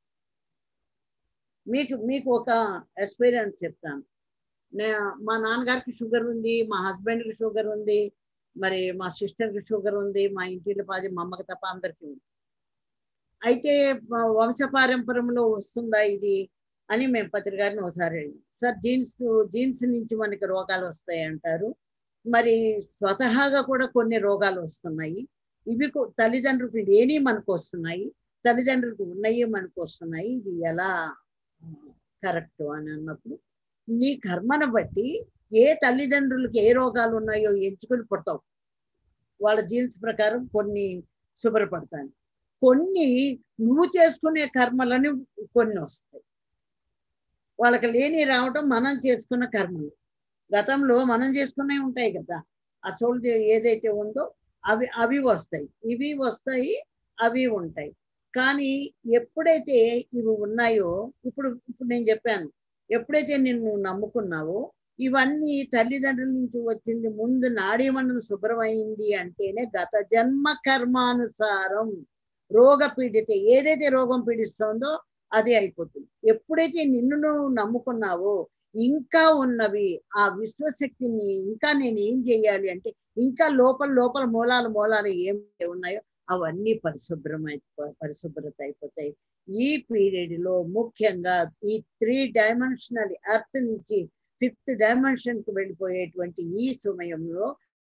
మీకు మీకు ఒక ఎక్స్పీరియన్స్ చెప్తాను నే మా నాన్నగారికి షుగర్ ఉంది మా హస్బెండ్కి షుగర్ ఉంది మరి మా సిస్టర్కి షుగర్ ఉంది మా ఇంటిలో పాది మా అమ్మకి తప్ప అందరికీ ఉంది అయితే మా వంశ పారంపర్యంలో వస్తుందా ఇది అని మేము పత్రికారిని ఒకసారి అడిగాం సార్ జీన్స్ జీన్స్ నుంచి మనకి రోగాలు వస్తాయి అంటారు మరి స్వతహాగా కూడా కొన్ని రోగాలు వస్తున్నాయి ఇవి కూ- తల్లిదండ్రులకు లేని మనకు వస్తున్నాయి తల్లిదండ్రులకు ఉన్నాయి మనకు వస్తున్నాయి ఇది ఎలా కరెక్ట్ అని అన్నప్పుడు నీ కర్మను బట్టి ఏ తల్లిదండ్రులకు ఏ రోగాలు ఉన్నాయో ఎంచుకొని పుడతావు వాళ్ళ జీన్స్ ప్రకారం కొన్ని శుభ్రపడతాను కొన్ని నువ్వు చేసుకునే కర్మలని కొన్ని వస్తాయి వాళ్ళకి లేని రావటం మనం చేసుకున్న కర్మలు గతంలో మనం చేసుకునే ఉంటాయి కదా అసలు ఏదైతే ఉందో అవి అవి వస్తాయి ఇవి వస్తాయి అవి ఉంటాయి కానీ ఎప్పుడైతే ఇవి ఉన్నాయో ఇప్పుడు ఇప్పుడు నేను చెప్పాను ఎప్పుడైతే నిన్ను నమ్ముకున్నావో ఇవన్నీ తల్లిదండ్రుల నుంచి వచ్చింది ముందు నాడీమండలం శుభ్రమైంది అంటేనే గత జన్మ కర్మానుసారం రోగ పీడిత ఏదైతే రోగం పీడిస్తుందో అది అయిపోతుంది ఎప్పుడైతే నిన్ను నువ్వు నమ్ముకున్నావో ఇంకా ఉన్నవి ఆ విశ్వశక్తిని ఇంకా నేను ఏం చేయాలి అంటే ఇంకా లోపల లోపల మూలాలు మూలాలు ఏం ఉన్నాయో అవన్నీ పరిశుభ్రమై పరిశుభ్రత అయిపోతాయి ఈ పీరియడ్ లో ముఖ్యంగా ఈ త్రీ డైమెన్షనల్ ఎర్త్ నుంచి ఫిఫ్త్ డైమెన్షన్ కు వెళ్ళిపోయేటువంటి ఈ సమయంలో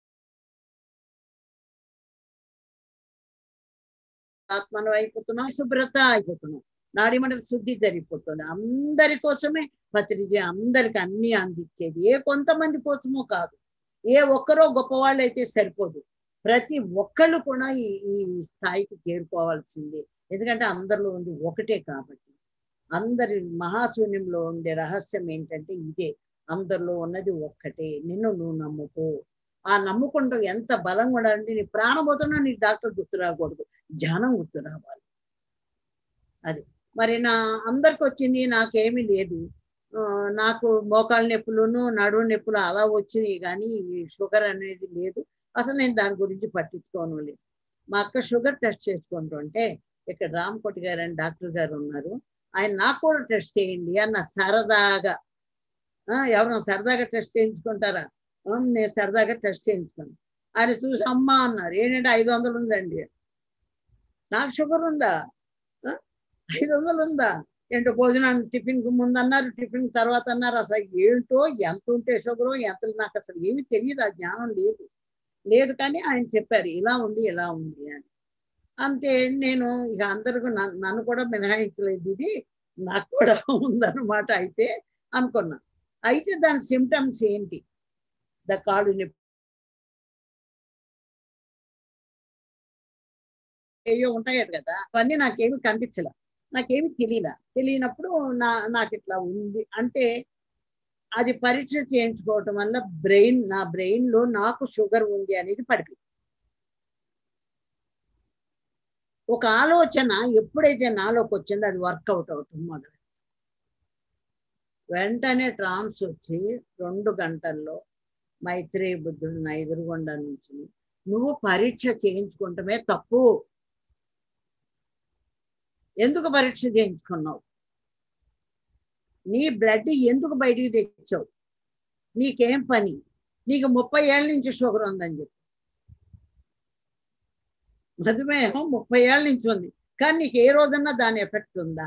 ఆత్మను అయిపోతున్నాం శుభ్రత అయిపోతున్నాం నాడిమండల శుద్ధి జరిగిపోతుంది అందరి కోసమే పత్రిజ అందరికి అన్ని అందించేది ఏ కొంతమంది కోసమో కాదు ఏ ఒక్కరో గొప్పవాళ్ళు అయితే సరిపోదు ప్రతి ఒక్కళ్ళు కూడా ఈ ఈ స్థాయికి చేరుకోవాల్సిందే ఎందుకంటే అందరిలో ఉంది ఒకటే కాబట్టి అందరి మహాశూన్యంలో ఉండే రహస్యం ఏంటంటే ఇదే అందరిలో ఉన్నది ఒక్కటే నిన్ను నువ్వు నమ్ముకో ఆ నమ్ముకుంటాం ఎంత బలంగా ఉండాలంటే నీ ప్రాణం పోతున్నా నీకు డాక్టర్ గుర్తు రాకూడదు ధ్యానం గుర్తు రావాలి అది మరి నా అందరికి వచ్చింది నాకేమీ లేదు ఆ, నాకు మోకాళ్ళ నొప్పులను నడువు నొప్పులు అలా వచ్చినాయి కానీ ఈ షుగర్ అనేది లేదు అసలు నేను దాని గురించి పట్టించుకోను లేదు మా అక్క షుగర్ టెస్ట్ చేసుకుంటుంటే ఇక్కడ రామకోటి గారు అని డాక్టర్ గారు ఉన్నారు ఆయన నాకు కూడా టెస్ట్ చేయండి అన్న సరదాగా ఆ, ఎవరైనా సరదాగా టెస్ట్ చేయించుకుంటారా ఆ, నేను సరదాగా టెస్ట్ చేయించుకున్నాను ఆయన చూసి అమ్మ అన్నారు ఏంటంటే ఐదు వందలు ఉందండి నాకు షుగర్ ఉందా ఆ? ఐదు వందలు ఉందా ఏంటో భోజనానికి టిఫిన్ కు ముందు అన్నారు టిఫిన్ తర్వాత అన్నారు అసలు ఏంటో ఎంత ఉంటే షుగరు ఎంత నాకు అసలు ఏమీ తెలియదు ఆ జ్ఞానం లేదు లేదు కానీ ఆయన చెప్పారు ఇలా ఉంది ఇలా ఉంది అని అంతే నేను ఇక అందరికీ నన్ను నన్ను కూడా మినహాయించలేదు ఇది నాకు కూడా ఉందన్నమాట అయితే అనుకున్నా అయితే దాని సిమ్టమ్స్ ఏంటి ద కాళ్ళు నొప్పి ఏయో ఉంటాయట కదా అవన్నీ నాకేమి కనిపించలే నాకేమి తెలియలా తెలియనప్పుడు నా నాకు ఇట్లా ఉంది అంటే అది పరీక్ష చేయించుకోవటం వల్ల బ్రెయిన్ నా బ్రెయిన్ లో నాకు షుగర్ ఉంది అనేది పడిపోయింది ఒక ఆలోచన ఎప్పుడైతే నాలోకి వచ్చిందో అది వర్కౌట్ అవుతుంది మొదలు వెంటనే ట్రాన్స్ వచ్చి రెండు గంటల్లో మైత్రి బుద్ధుడు నా ఎదురుగుండా నుంచి నువ్వు పరీక్ష చేయించుకుంటమే తప్పు ఎందుకు పరీక్ష చేయించుకున్నావు నీ బ్లడ్ ఎందుకు బయటికి తెచ్చావు నీకేం పని నీకు ముప్పై ఏళ్ళ నుంచి షుగర్ ఉందని చెప్పి మధుమేహం ముప్పై ఏళ్ళ నుంచి ఉంది కానీ నీకు ఏ రోజన్నా దాని ఎఫెక్ట్ ఉందా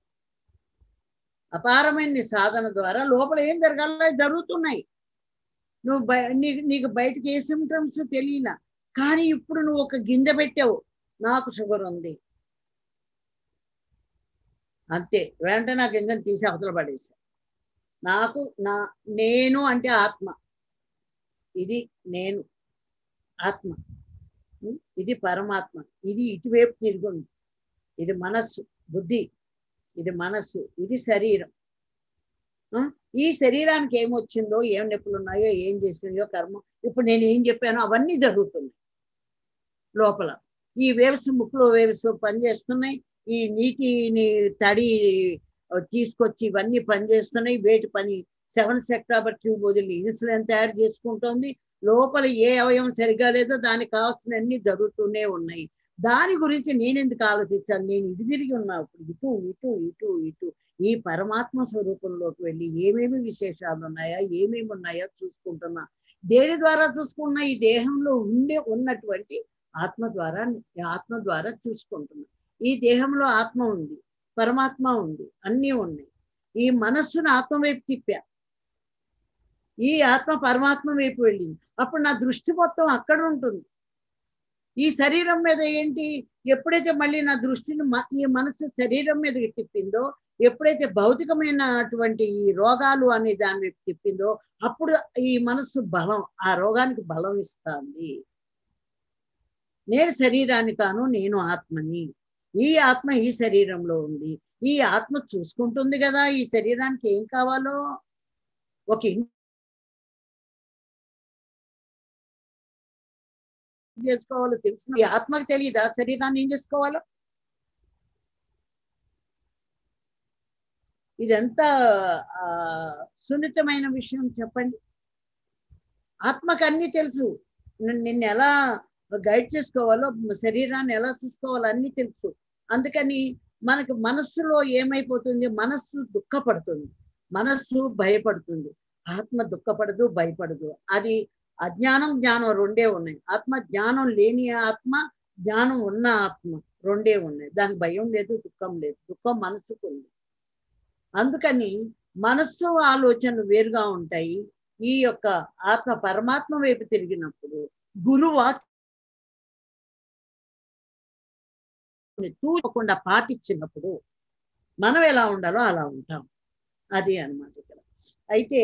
అపారమైన నీ సాధన ద్వారా లోపల ఏం జరగాలో జరుగుతున్నాయి నువ్వు బయ నీకు నీకు బయటకి ఏ సిమ్టమ్స్ తెలియలా కానీ ఇప్పుడు నువ్వు ఒక గింజ పెట్టావు నాకు షుగర్ ఉంది అంతే వెంటనే ఆ గింజను తీసి అవతల పడేసా నాకు నా నేను అంటే ఆత్మ ఇది నేను ఆత్మ ఉం? ఇది పరమాత్మ ఇది ఇటువైపు తిరుగుంది ఇది మనస్సు బుద్ధి ఇది మనస్సు ఇది శరీరం ఆ? ఈ శరీరానికి ఏమొచ్చిందో ఏం నొప్పులు ఉన్నాయో ఏం చేసినాయో కర్మ ఇప్పుడు నేను ఏం చెప్పానో అవన్నీ జరుగుతున్నాయి లోపల ఈ వేవ్స్ ముక్కులో వేవ్స్ పనిచేస్తున్నాయి ఈ నీటిని తడి ఆ, తీసుకొచ్చి ఇవన్నీ పనిచేస్తున్నాయి వేటి పని సెవెన్ సెక్టాబర్ ట్యూబ్ వదిలి ఇన్సులిన్ తయారు చేసుకుంటోంది లోపల ఏ అవయవం సరిగా లేదో దానికి కావాల్సినవన్నీ జరుగుతూనే ఉన్నాయి దాని గురించి నేను ఎందుకు ఆలోచించాను నేను ఇటు తిరిగి ఉన్నా ఇప్పుడు ఇటు ఇటు ఇటు ఇటు ఈ పరమాత్మ స్వరూపంలోకి వెళ్ళి ఏమేమి విశేషాలు ఉన్నాయా ఏమేమి ఉన్నాయో చూసుకుంటున్నా దేని ద్వారా చూసుకున్నా ఈ దేహంలో ఉండే ఉన్నటువంటి ఆత్మ ద్వారా ఆత్మ ద్వారా చూసుకుంటున్నా ఈ దేహంలో ఆత్మ ఉంది పరమాత్మ ఉంది అన్నీ ఉన్నాయి ఈ మనస్సును ఆత్మ వైపు తిప్పా ఈ ఆత్మ పరమాత్మ వైపు వెళ్ళింది అప్పుడు నా దృష్టి మొత్తం అక్కడ ఉంటుంది ఈ శరీరం మీద ఏంటి ఎప్పుడైతే మళ్ళీ నా దృష్టిని మ- ఈ మనసు శరీరం మీదకి తిప్పిందో ఎప్పుడైతే భౌతికమైనటువంటి ఈ రోగాలు అనే దాని వైపు తిప్పిందో అప్పుడు ఈ మనస్సు బలం ఆ రోగానికి బలం ఇస్తుంది నేను శరీరాన్ని కాను నేను ఆత్మని ఈ ఆత్మ ఈ శరీరంలో ఉంది ఈ ఆత్మ చూసుకుంటుంది కదా ఈ శరీరానికి ఏం కావాలో ఒక ఇన్- చేసుకోవాలో తెలిసిన ఈ ఆత్మకి తెలియదా శరీరాన్ని ఏం చేసుకోవాలో ఇదెంత ఆ, సున్నితమైన విషయం చెప్పండి ఆత్మకి అన్ని తెలుసు నిన్ను నిన్ను ఎలా గైడ్ చేసుకోవాలో శరీరాన్ని ఎలా చూసుకోవాలో అన్నీ తెలుసు అందుకని మనకి మనస్సులో ఏమైపోతుంది మనస్సు దుఃఖపడుతుంది మనస్సు భయపడుతుంది ఆత్మ దుఃఖపడదు భయపడదు అది అజ్ఞానం జ్ఞానం రెండే ఉన్నాయి ఆత్మ జ్ఞానం లేని ఆత్మ జ్ఞానం ఉన్న ఆత్మ రెండే ఉన్నాయి దానికి భయం లేదు దుఃఖం లేదు దుఃఖం మనసుకు ఉంది అందుకని మనస్సు ఆలోచనలు వేరుగా ఉంటాయి ఈ యొక్క ఆత్మ పరమాత్మ వైపు తిరిగినప్పుడు గురువు తూచకుండా పాటించినప్పుడు మనం ఎలా ఉండాలో అలా ఉంటాం అది అన్నమాట ఇక్కడ అయితే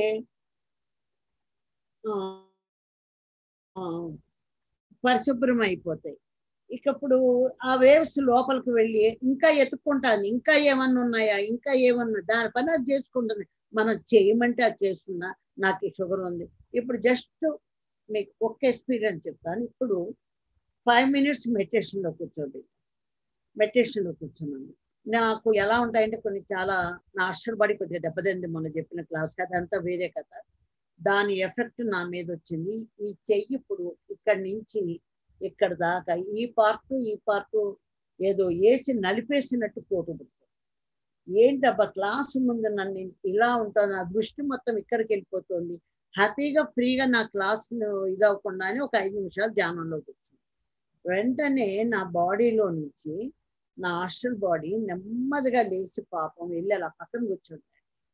ఆ, ఆ, పరిశుభ్రం అయిపోతాయి ఇక ఇప్పుడు ఆ వేవ్స్ లోపలికి వెళ్ళి ఇంకా ఎత్తుక్కుంటాను ఇంకా ఏమన్నా ఉన్నాయా ఇంకా ఏమన్నా దాని పని అది చేసుకుంటుంది మనం చేయమంటే అది చేస్తుందా నాకు షుగర్ ఉంది ఇప్పుడు జస్ట్ మీకు ఒక్క ఎక్స్పీరియన్స్ చెప్తాను ఇప్పుడు ఫైవ్ మినిట్స్ మెడిటేషన్లో కూర్చోండి మెడిటేషన్లో కూర్చున్నాను నాకు ఎలా ఉంటాయంటే కొన్ని చాలా నా అష్టపడి కొద్దిగా దెబ్బతింది మొన్న చెప్పిన క్లాస్ అదంతా వేరే కథ దాని ఎఫెక్ట్ నా మీద వచ్చింది ఈ చెయ్యి ఇప్పుడు ఇక్కడి నుంచి ఇక్కడ దాకా ఈ పార్ట్ ఈ పార్ట్ ఏదో వేసి నలిపేసినట్టు పోటు పుడుతుంది ఏంటబ్బా క్లాస్ ముందు నన్ను ఇలా ఉంటాను నా దృష్టి మొత్తం ఇక్కడికి వెళ్ళిపోతుంది హ్యాపీగా ఫ్రీగా నా క్లాస్ ఇదవకుండానే ఒక ఐదు నిమిషాలు ధ్యానంలోకి వచ్చింది వెంటనే నా బాడీలో నుంచి నా హాస్టల్ బాడీ నెమ్మదిగా లేచి పాపం వెళ్ళి అలా పక్కన కూర్చుంటాయి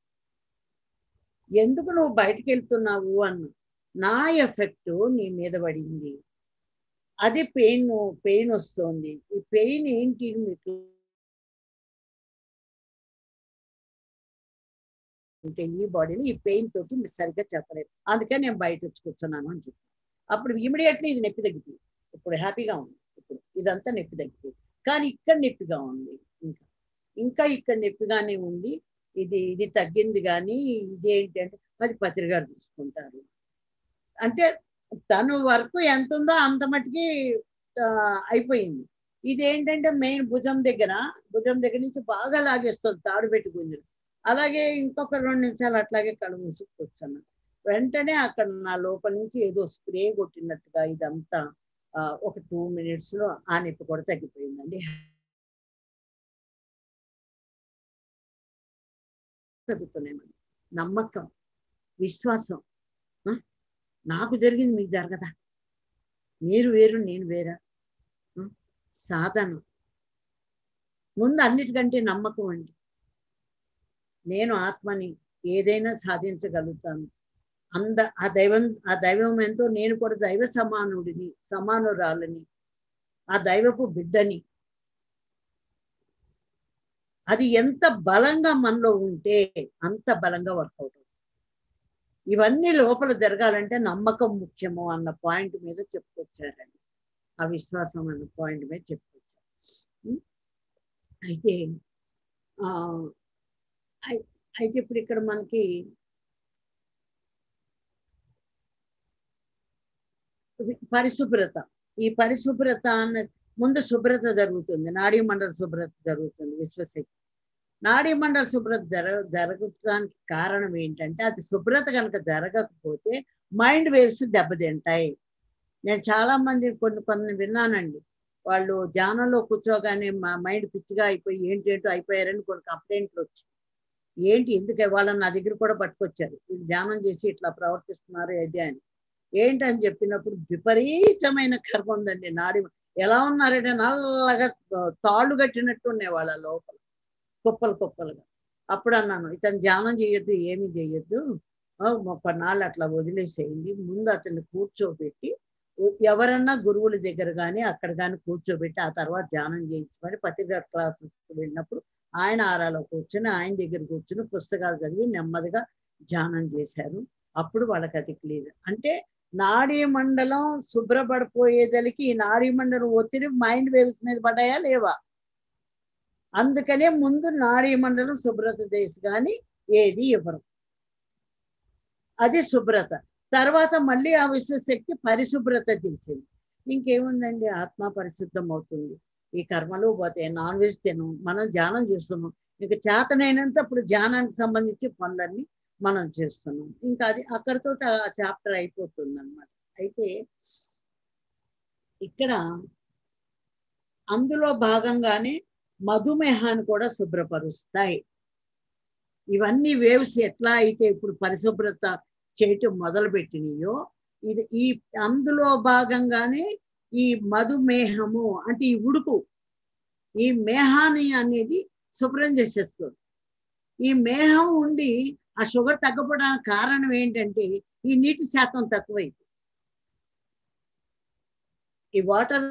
ఎందుకు నువ్వు బయటికి వెళ్తున్నావు అన్న నా ఎఫెక్ట్ నీ మీద పడింది అది పెయిన్ పెయిన్ వస్తుంది ఈ పెయిన్ ఏంటి మీకు అంటే ఈ బాడీని ఈ పెయిన్ తోటి మీరు సరిగ్గా చెప్పలేదు అందుకని నేను బయట వచ్చి కూర్చున్నాను అని చెప్పి అప్పుడు ఇమీడియట్లీ ఇది నొప్పి తగ్గిపోయింది ఇప్పుడు హ్యాపీగా ఉంది ఇప్పుడు ఇదంతా నొప్పి తగ్గిపోయింది కానీ ఇక్కడ నొప్పిగా ఉంది ఇంకా ఇంకా ఇక్కడ నొప్పిగానే ఉంది ఇది ఇది తగ్గింది కానీ ఇది ఏంటంటే అది పత్రి గారు చూసుకుంటారు అంటే తను వర్క్ ఎంత ఉందో అంత మటుకి ఆ, అయిపోయింది ఇది ఏంటంటే మెయిన్ భుజం దగ్గర భుజం దగ్గర నుంచి బాగా లాగేస్తుంది తాడు పెట్టుకుంది అలాగే ఇంకొక రెండు నిమిషాలు అట్లాగే కళ్ళు మూసి కూర్చున్నాను వెంటనే అక్కడ నా లోపల నుంచి ఏదో స్ప్రే కొట్టినట్టుగా ఇదంతా ఆ, ఒక టూ మినిట్స్ లో ఆ నొప్పి కూడా తగ్గిపోయిందండి తగ్గుతున్నాయి మనకి. నమ్మకం విశ్వాసం ఆ? నాకు జరిగింది మీకు జరగదా మీరు వేరు నేను వేరా ఆ? సాధన ముందు అన్నిటికంటే నమ్మకం అండి నేను ఆత్మని ఏదైనా సాధించగలుగుతాను అంద ఆ దైవం ఆ దైవం ఎంతో నేను కూడా దైవ సమానుడిని సమానురాలని ఆ దైవపు బిడ్డని అది ఎంత బలంగా మనలో ఉంటే అంత బలంగా వర్కౌట్ అవుతుంది ఇవన్నీ లోపల జరగాలంటే నమ్మకం ముఖ్యము అన్న పాయింట్ మీద చెప్పుకొచ్చారండి ఆ విశ్వాసం అన్న పాయింట్ మీద చెప్పుకొచ్చారు ఉం? అయితే ఆ అయి- అయితే ఇప్పుడు ఇక్కడ మనకి పరిశుభ్రత ఈ పరిశుభ్రత అన్న ముందు శుభ్రత జరుగుతుంది నాడీ మండల శుభ్రత జరుగుతుంది విశ్వశక్తి నాడీ మండల శుభ్రత జరగ జరగడానికి కారణం ఏంటంటే అది శుభ్రత కనుక జరగకపోతే మైండ్ వేవ్స్ దెబ్బతింటాయి నేను చాలా మంది కొన్ని కొన్ని విన్నానండి వాళ్ళు ధ్యానంలో కూర్చోగానే మా మైండ్ పిచ్చిగా అయిపోయి ఏంటేంటో అయిపోయారని కొన్ని కంప్లైంట్లు వచ్చాయి ఏంటి ఎందుకు వాళ్ళని నా దగ్గర కూడా పట్టుకొచ్చారు వీళ్ళు ధ్యానం చేసి ఇట్లా ప్రవర్తిస్తున్నారు అదే అని ఏంటని చెప్పినప్పుడు విపరీతమైన కర్మ ఉందండి నాడి ఎలా ఉన్నారంటే నల్లగా తాళ్ళు కట్టినట్టు ఉన్నాయి వాళ్ళ లోపల కుప్పలు కుప్పలుగా అప్పుడు అన్నాను ఇతను ధ్యానం చేయొద్దు ఏమీ చేయొద్దు ఆ, కొన్నాళ్ళు అట్లా వదిలేసేయండి ముందు అతన్ని కూర్చోబెట్టి ఎవరన్నా గురువుల దగ్గర కానీ అక్కడ కానీ కూర్చోబెట్టి ఆ తర్వాత ధ్యానం చేయించమని పత్రికా క్లాస్ వెళ్ళినప్పుడు ఆయన ఆరాలో కూర్చొని ఆయన దగ్గర కూర్చొని పుస్తకాలు చదివి నెమ్మదిగా ధ్యానం చేశారు అప్పుడు వాళ్ళకి అది క్లియర్ అంటే నాడీ మండలం శుభ్రపడిపోయేదలికి ఈ నాడీ మండలం ఒత్తిడి మైండ్ వేవ్స్ మీద పడ్డాయా లేవా అందుకనే ముందు నాడీ మండలం శుభ్రత చేసి కానీ ఏది ఇవ్వరు అది శుభ్రత తర్వాత మళ్ళీ ఆ విశ్వశక్తి పరిశుభ్రత చేసింది ఇంకేముందండి ఆత్మ పరిశుద్ధం అవుతుంది ఈ కర్మలు పోతాయి నాన్ వెజ్ తినం మనం ధ్యానం చేస్తున్నాం ఇంకా చేతనైనంత ఇప్పుడు ధ్యానానికి సంబంధించి పనులన్నీ మనం చేస్తున్నాం ఇంకా అది అక్కడితో ఆ చాప్టర్ అయిపోతుంది అనమాట అయితే ఇక్కడ అందులో భాగంగానే మధుమేహాన్ని కూడా శుభ్రపరుస్తాయి ఇవన్నీ వేవ్స్ ఎట్లా అయితే ఇప్పుడు పరిశుభ్రత చేయటం మొదలు పెట్టినాయో ఇది ఈ అందులో భాగంగానే ఈ మధుమేహము అంటే ఈ ఉడుకు ఈ మేహాన్ని అనేది శుభ్రం చేసేస్తుంది ఈ మేహం ఉండి ఆ షుగర్ తగ్గపోవడానికి కారణం ఏంటంటే ఈ నీటి శాతం తక్కువైంది ఈ వాటర్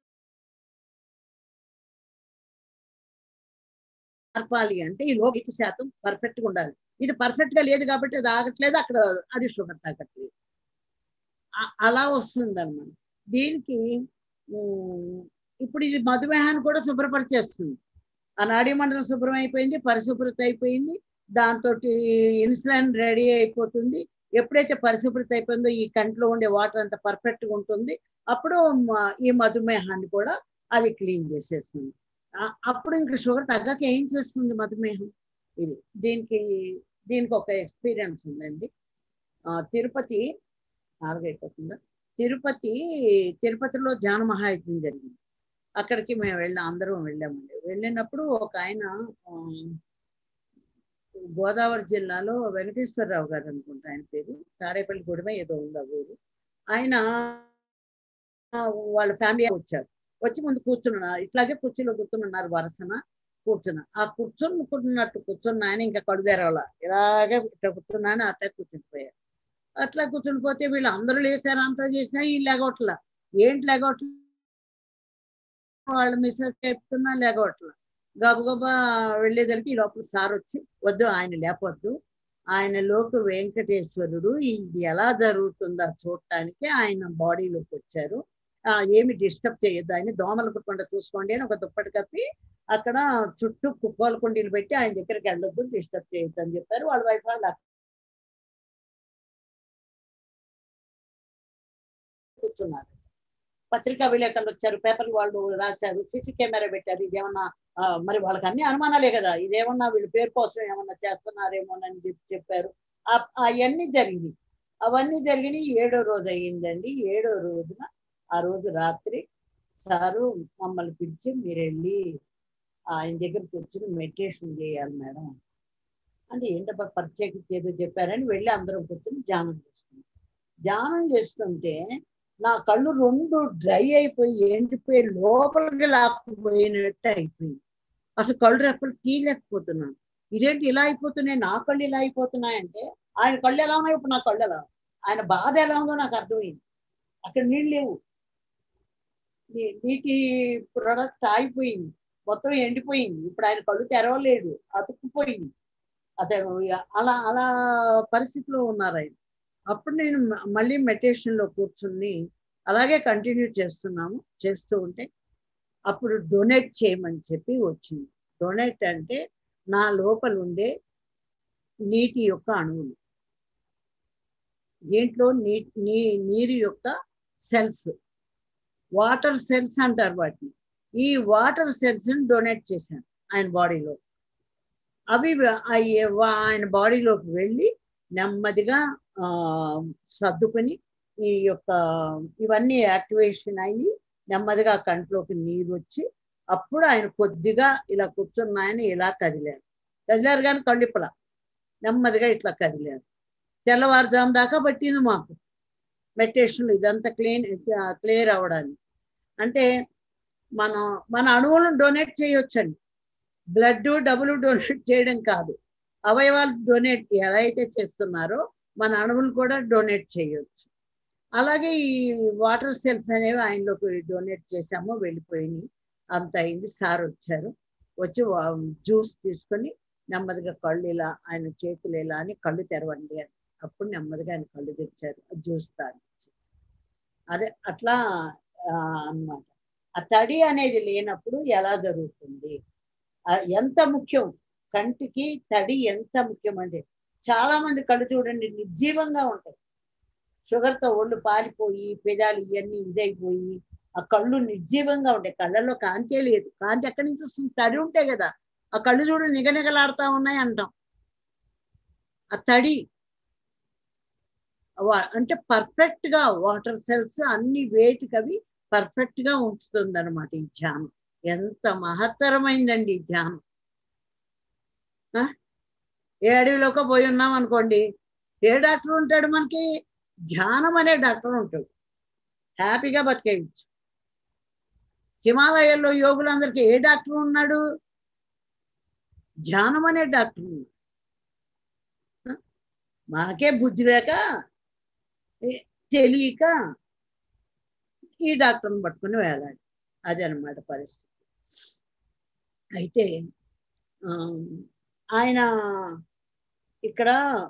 మార్పాలి అంటే ఈ లో నీటి శాతం పర్ఫెక్ట్ గా ఉండాలి ఇది పర్ఫెక్ట్ గా లేదు కాబట్టి అది ఆగట్లేదు అక్కడ అది షుగర్ తగ్గట్లేదు ఆ- అలా వస్తుంది అనమాట దీనికి ఉమ్, ఇప్పుడు ఇది మధుమేహాన్ని కూడా శుభ్రపరిచేస్తుంది ఆ నాడీ మండలం శుభ్రం అయిపోయింది పరిశుభ్రత అయిపోయింది దాంతో ఇన్సులిన్ రెడీ అయిపోతుంది ఎప్పుడైతే పరిశుభ్రత అయిపోయిందో ఈ కంట్లో ఉండే వాటర్ అంత పర్ఫెక్ట్ గా ఉంటుంది అప్పుడు మ- ఈ మధుమేహాన్ని కూడా అది క్లీన్ చేసేస్తుంది ఆ- అప్పుడు ఇంకా షుగర్ తగ్గక ఏం చేస్తుంది మధుమేహం ఇది దీనికి దీనికి ఒక ఎక్స్పీరియన్స్ ఉందండి ఆ, తిరుపతి నాలుగైపోతుందా తిరుపతి తిరుపతిలో జాన మహాయజ్ఞం జరిగింది అక్కడికి మేము వెళ్ళాం అందరం వెళ్ళామండి వెళ్ళినప్పుడు ఒక ఆయన ఆ, గోదావరి జిల్లాలో వెంకటేశ్వరరావు గారు అనుకుంటా ఆయన పేరు తాడేపల్లి గుడిమే ఏదో ఉంది ఆ ఊరు ఆయన ఆ, వాళ్ళ ఫ్యామిలీ వచ్చారు వచ్చి ముందు కూర్చున్నారు ఇట్లాగే కుర్చీలో కూర్చున్నారు వరసన కూర్చున్నా ఆ కూర్చున్నట్టు కూర్చున్న ఆయన ఇంకా కడుదేరవల ఇలాగే ఇట్లా కూర్చున్నాను అట్లా కూర్చునిపోయారు అట్లా కూర్చుని పోతే వీళ్ళు అందరూ లేసారు అంతా చేసినా ఈ లేగొట్ల ఏంటి లేగొట్ల వాళ్ళు మిస్సెస్ చెప్తున్నా లేగొట్ల గబగబా వెళ్ళేసరికి ఈ లోపల సార్ వచ్చి వద్దు ఆయన లేపొద్దు ఆయన లోకి వెంకటేశ్వరుడు ఇది ఎలా జరుగుతుందో చూడటానికి ఆయన బాడీలోకి వచ్చారు ఆ, ఏమి డిస్టర్బ్ చేయొద్దు ఆయన దోమలు కుట్టకుండా చూసుకోండి అని ఒక దుప్పటి కప్పి అక్కడ చుట్టూ కుప్పాల కుండీలు పెట్టి ఆయన దగ్గరికి వెళ్ళొద్దు డిస్టర్బ్ చేయొద్దు అని చెప్పారు వాళ్ళ వైఫ్ వాళ్ళు అక్కడ కూర్చున్నారు పత్రికా విలేకరులు వచ్చారు పేపర్లు వాళ్ళు రాశారు సీసీ కెమెరా పెట్టారు ఇదేమన్నా ఆ, మరి వాళ్ళకి అన్ని అనుమానాలే కదా ఇదేమన్నా వీళ్ళు పేరు కోసం ఏమన్నా చేస్తున్నారేమోనని చెప్పి చెప్పారు ఆ- అవన్నీ జరిగినాయి అవన్నీ జరిగినాయి ఏడో రోజు అయ్యిందండి ఏడో రోజున ఆ రోజు రాత్రి సారు మమ్మల్ని పిలిచి మీరు వెళ్ళి ఆయన దగ్గర కూర్చుని మెడిటేషన్ చేయాలి మేడం అంటే ఏంటబ్బా ప్రత్యేకించి ఏదో చెప్పారని వెళ్ళి అందరం కూర్చొని ధ్యానం చేస్తున్నాం ధ్యానం చేస్తుంటే నా కళ్ళు రెండు డ్రై అయిపోయి ఎండిపోయి లోపలికి లాక్కుపోయినట్టు అయిపోయింది అసలు కళ్ళు రెప్పలు తీయలేకపోతున్నాను ఇదేంటి ఇలా అయిపోతున్నాయి నా కళ్ళు ఇలా అయిపోతున్నాయంటే ఆయన కళ్ళు ఎలా ఉన్నాయి ఇప్పుడు నా కళ్ళు ఎలా ఉన్నాయి? ఆయన బాధ ఎలా ఉందో నాకు అర్థమైంది అక్కడ నీళ్ళు లేవు నీ- నీటి ప్రొడక్ట్ ఆగిపోయింది మొత్తం ఎండిపోయింది ఇప్పుడు ఆయన కళ్ళు తెరవలేడు అతుక్కుపోయింది అతను అలా అలా పరిస్థితిలో ఉన్నారు ఆయన అప్పుడు నేను మ- మళ్ళీ మెడిటేషన్ లో కూర్చుని అలాగే కంటిన్యూ చేస్తున్నాము చేస్తూ ఉంటే అప్పుడు డొనేట్ చేయమని చెప్పి వచ్చింది డొనేట్ అంటే నా లోపల ఉండే నీటి యొక్క అణువులు దీంట్లో నీ నీ నీరు యొక్క సెల్స్ వాటర్ సెల్స్ అంటారు వాటిని ఈ వాటర్ సెల్స్ ని డొనేట్ చేశాను ఆయన బాడీలో అవి వ- అయ్యే- వా- ఆయన బాడీలోకి వెళ్ళి నెమ్మదిగా ఆ సర్దుకొని ఈ యొక్క ఇవన్నీ యాక్టివేషన్ అయ్యి నెమ్మదిగా కంట్లోకి నీరు వచ్చి అప్పుడు ఆయన కొద్దిగా ఇలా కూర్చున్న ఆయన ఇలా కదిలారు కదిలారు కానీ కళ్ళిప్పల నెమ్మదిగా ఇట్లా కదిలారు తెల్లవారుజాము దాకా పట్టింది మాకు మెడిటేషన్ ఇదంతా క్లీన్ క్లియర్ అవ్వడానికి అంటే మనం మన అణువులను డొనేట్ చేయొచ్చండి బ్లడ్ డబ్బులు డొనేట్ చేయడం కాదు అవయవాలు డొనేట్ ఎలా అయితే చేస్తున్నారో మన అణువులు కూడా డొనేట్ చేయొచ్చు అలాగే ఈ వాటర్ సెల్స్ అనేవి ఆయనలోకి డొనేట్ చేసాము వెళ్ళిపోయినాయి అంత అయింది సార్ వచ్చారు వచ్చి జ్యూస్ తీసుకొని నెమ్మదిగా కళ్ళు ఇలా ఆయన చేతులు ఇలా అని కళ్ళు తెరవండి అని అప్పుడు నెమ్మదిగా ఆయన కళ్ళు తెరిచారు ఆ జ్యూస్ తాగిచ్చేసి అదే అట్లా అన్నమాట ఆ తడి అనేది లేనప్పుడు ఎలా జరుగుతుంది ఆ ఎంత ముఖ్యం కంటికి తడి ఎంత ముఖ్యం అంటే చాలా మంది కళ్ళు చూడండి నిర్జీవంగా ఉంటాయి షుగర్తో ఒళ్ళు పాలిపోయి పెదాలు ఇవన్నీ ఇదైపోయి ఆ కళ్ళు నిర్జీవంగా ఉంటాయి కళ్ళల్లో కాంతే లేదు కాంతి ఎక్కడి నుంచి వస్తుంది తడి ఉంటాయి కదా ఆ కళ్ళు చూడు నిగనిగలాడుతా ఉన్నాయి అంటాం ఆ తడి వా- అంటే పర్ఫెక్ట్ గా వాటర్ సెల్స్ అన్ని వేటికి అవి పర్ఫెక్ట్ గా ఉంచుతుంది అనమాట ఈ ధ్యానం ఎంత మహత్తరమైందండి ఈ ధ్యానం ఆ? ఏ అడవిలోకి పోయి ఉన్నాం అనుకోండి ఏ డాక్టర్ ఉంటాడు మనకి ధ్యానం అనే డాక్టర్ ఉంటాడు హ్యాపీగా బతికేయచ్చు హిమాలయాల్లో యోగులందరికీ ఏ డాక్టర్ ఉన్నాడు ధ్యానం అనే డాక్టర్ ఉన్నాడు ఆ? మనకే బుద్ధి లేక ఏ- తెలియక ఈ డాక్టర్ని పట్టుకుని వేలాడు అది అనమాట పరిస్థితి అయితే ఆ, ఆయన ఇక్కడ